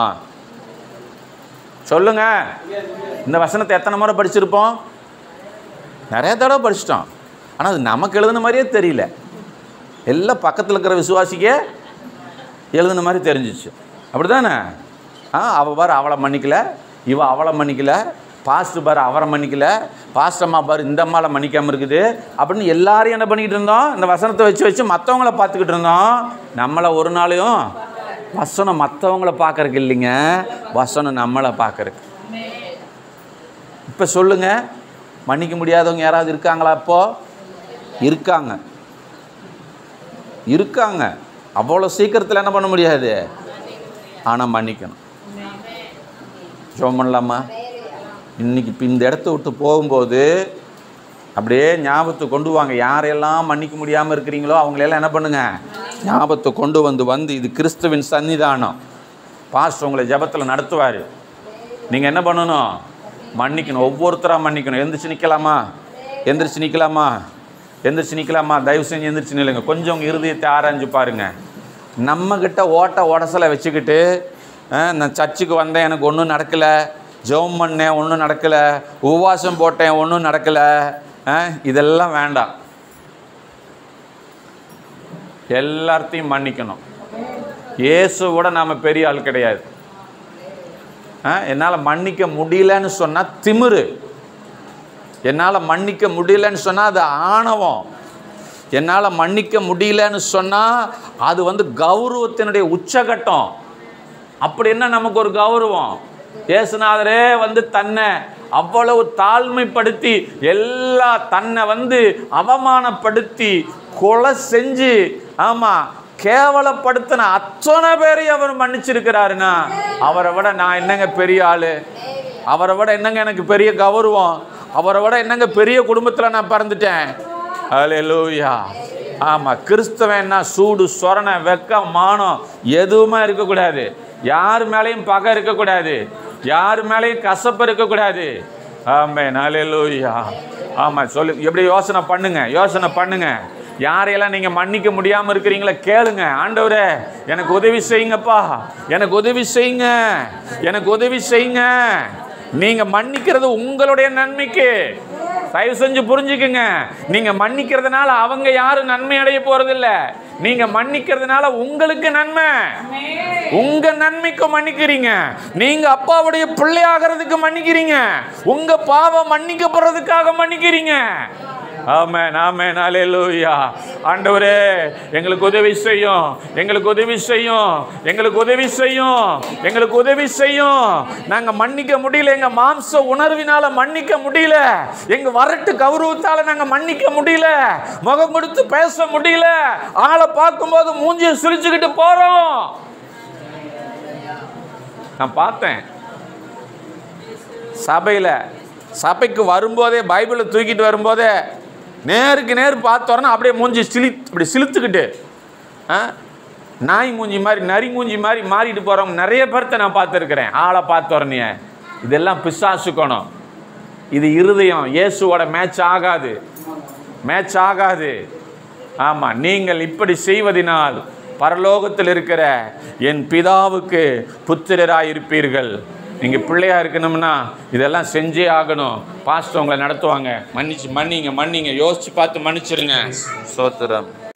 சொல்லுங்க இந்த வசனத்தை எத்தனை முறை படிச்சிருப்போம் நிறைய தடவை படிச்சிட்டோம் ஆனால் அது நமக்கு எழுதுன மாதிரியே தெரியல எல்லாம் பக்கத்தில் இருக்கிற விசுவாசிக்கே எழுதுன மாதிரி தெரிஞ்சிச்சு அப்படி தானே ஆ அவள் பாரு அவளை மன்னிக்கல இவ அவளை மன்னிக்கல பாஸ்டர் பாரு அவரை மன்னிக்கல பாஸ்டர் அம்மா பாரு இந்த அம்மாவை மன்னிக்காமல் இருக்குது அப்படின்னு எல்லாரையும் என்ன பண்ணிக்கிட்டு இருந்தோம் இந்த வசனத்தை வச்சு வச்சு மற்றவங்கள பார்த்துக்கிட்டு இருந்தோம் நம்மளை ஒரு நாளையும் வசனம் மற்றவங்கள பார்க்கறக்கு இல்லைங்க வசனம் நம்மளை பார்க்கறக்கு இப்போ சொல்லுங்க மன்னிக்க முடியாதவங்க யாராவது இருக்காங்களா இப்போ இருக்காங்க இருக்காங்க அவ்வளோ சீக்கிரத்தில் என்ன பண்ண முடியாது ஆனால் மன்னிக்கணும் ஜோம் பண்ணலாமா இன்னைக்கு இப்போ இந்த இடத்த விட்டு போகும்போது அப்படியே ஞாபகத்தை கொண்டு வாங்க யாரையெல்லாம் மன்னிக்க முடியாமல் இருக்கிறீங்களோ அவங்களையெல்லாம் என்ன பண்ணுங்க ஞாபகத்தை கொண்டு வந்து வந்து இது கிறிஸ்துவின் சன்னிதானம் பாஸ்டர் உங்களை ஜெபத்தில் நடத்துவார் நீங்கள் என்ன பண்ணணும் மன்னிக்கணும் ஒவ்வொருத்தராக மன்னிக்கணும் எந்திரிச்சு நிற்கலாமா எந்திரிச்சு நிற்கலாமா எந்திரிச்சு நிற்கலாமா தயவு செஞ்சு எந்திரிச்சு நில்லுங்க கொஞ்சம் உங்கள் இருதயத்தை ஆராய்ஞ்சு பாருங்க நம்மக்கிட்ட ஓட்ட உடசலை வச்சுக்கிட்டு அஹ், நான் சர்ச்சுக்கு வந்தேன் எனக்கு ஒன்றும் நடக்கலை ஜெபம் பண்ணேன் ஒன்றும் நடக்கலை உபவாசம் போட்டேன் ஒன்றும் நடக்கலை அஹ், இதெல்லாம் வேண்டாம் எல்லாத்தையும் மன்னிக்கணும் இயேசுவோட நாம் பெரிய ஆள் கிடையாது என்னால் மன்னிக்க முடியலன்னு சொன்னால் திமிரு என்னால் மன்னிக்க முடியலன்னு சொன்னால் அது ஆணவம் என்னால் மன்னிக்க முடியலன்னு சொன்னால் அது வந்து கௌரவத்தினுடைய உச்சகட்டம் அப்படி என்ன நமக்கு ஒரு கௌரவம் இயேசுநாதரே வந்து தன்னை அவ்வளவு தாழ்மைப்படுத்தி எல்லா தன்னை வந்து அவமானப்படுத்தி கொலை செஞ்சு ஆமாம் கேவலப்படுத்தின அத்தனை பேரையும் அவர் மன்னிச்சிருக்கிறாருன்னா அவரை விட நான் என்னங்க பெரிய ஆளு அவரை விட என்னங்க எனக்கு பெரிய கௌரவம் அவரை விட என்னங்க பெரிய குடும்பத்தில் நான் பிறந்துட்டேன் அல்லேலூயா ஆமாம் கிறிஸ்தவன்னா சூடு சொரணை வெக்கம் மானம் எதுவுமே இருக்கக்கூடாது யார் மேலேயும் பகை இருக்கக்கூடாது யார் மேலேயும் கசப்பு இருக்கக்கூடாது ஆமாம் அல்லேலூயா ஆமாம் சொல்லு எப்படி யோசனை பண்ணுங்க யோசனை பண்ணுங்க யாரையெல்லாம் நீங்கள் மன்னிக்க முடியாமல் இருக்கிறீங்களா கேளுங்க ஆண்டவரே எனக்கு உதவி செய்யுங்கப்பா எனக்கு உதவி செய்யுங்க எனக்கு உதவி செய்யுங்க நீங்க மன்னிக்கிறது உங்களுடைய நன்மைக்கு தயவு செஞ்சு புரிஞ்சுக்குங்க நீங்க மன்னிக்கிறதுனால அவங்க யாரும் நன்மை அடைய போறதில்ல நீங்க மன்னிக்கிறதுனால உங்களுக்கு நன்மை உங்க நன்மைக்கு மன்னிக்கிறீங்க நீங்க அப்பாவுடைய பிள்ளையாகிறதுக்கு மன்னிக்கிறீங்க உங்க பாவம் மன்னிக்கப்படுறதுக்காக மன்னிக்கிறீங்க ஆமென் ஆமென் அல்லேலூயா ஆண்டவரே எங்களுக்கு உதவி செய்யும் எங்களுக்கு உதவி செய்யும் எங்களுக்கு உதவி செய்யும் எங்களுக்கு உதவி செய்யும் நாங்க மன்னிக்க முடியல எங்க மாம்ச உணர்வினால மன்னிக்க முடியல எங்க வரட்டு கௌரவத்தால நாங்க மன்னிக்க முடியல முகம் கொடுத்து பேச முடியல ஆளை பார்க்கும்போது மூஞ்சிய சிரிச்சுக்கிட்டு போறோம் நான் பார்த்தேன் சபையில் சபைக்கு வரும்போதே பைபிளை தூக்கிட்டு வரும்போதே நேருக்கு நேர் பார்த்தோன்னா அப்படியே மூஞ்சி சிலி இப்படி சிலுத்துக்கிட்டு ஆ நாய் மூஞ்சி மாதிரி நரி மூஞ்சி மாதிரி மாறிட்டு போகிறவங்க நிறைய பேர்த்த நான் பார்த்துருக்குறேன் ஆளை பார்த்தோரணிய இதெல்லாம் பிசாசுக்கணும் இது இருதயம் இயேசுவோட மேட்ச் ஆகாது மேட்ச் ஆகாது ஆமாம் நீங்கள் இப்படி செய்வதினால் பரலோகத்தில் இருக்கிற என் பிதாவுக்கு புத்திரராய் இருப்பீர்கள் நீங்கள் பிள்ளையா இருக்கணும்னா இதெல்லாம் செஞ்சே ஆகணும் பாஸ்டர் உங்களை நடத்துவாங்க மன்னிச்சு மன்னிங்க மன்னிங்க யோசிச்சு பார்த்து மன்னிச்சிருங்க சோத்திரம்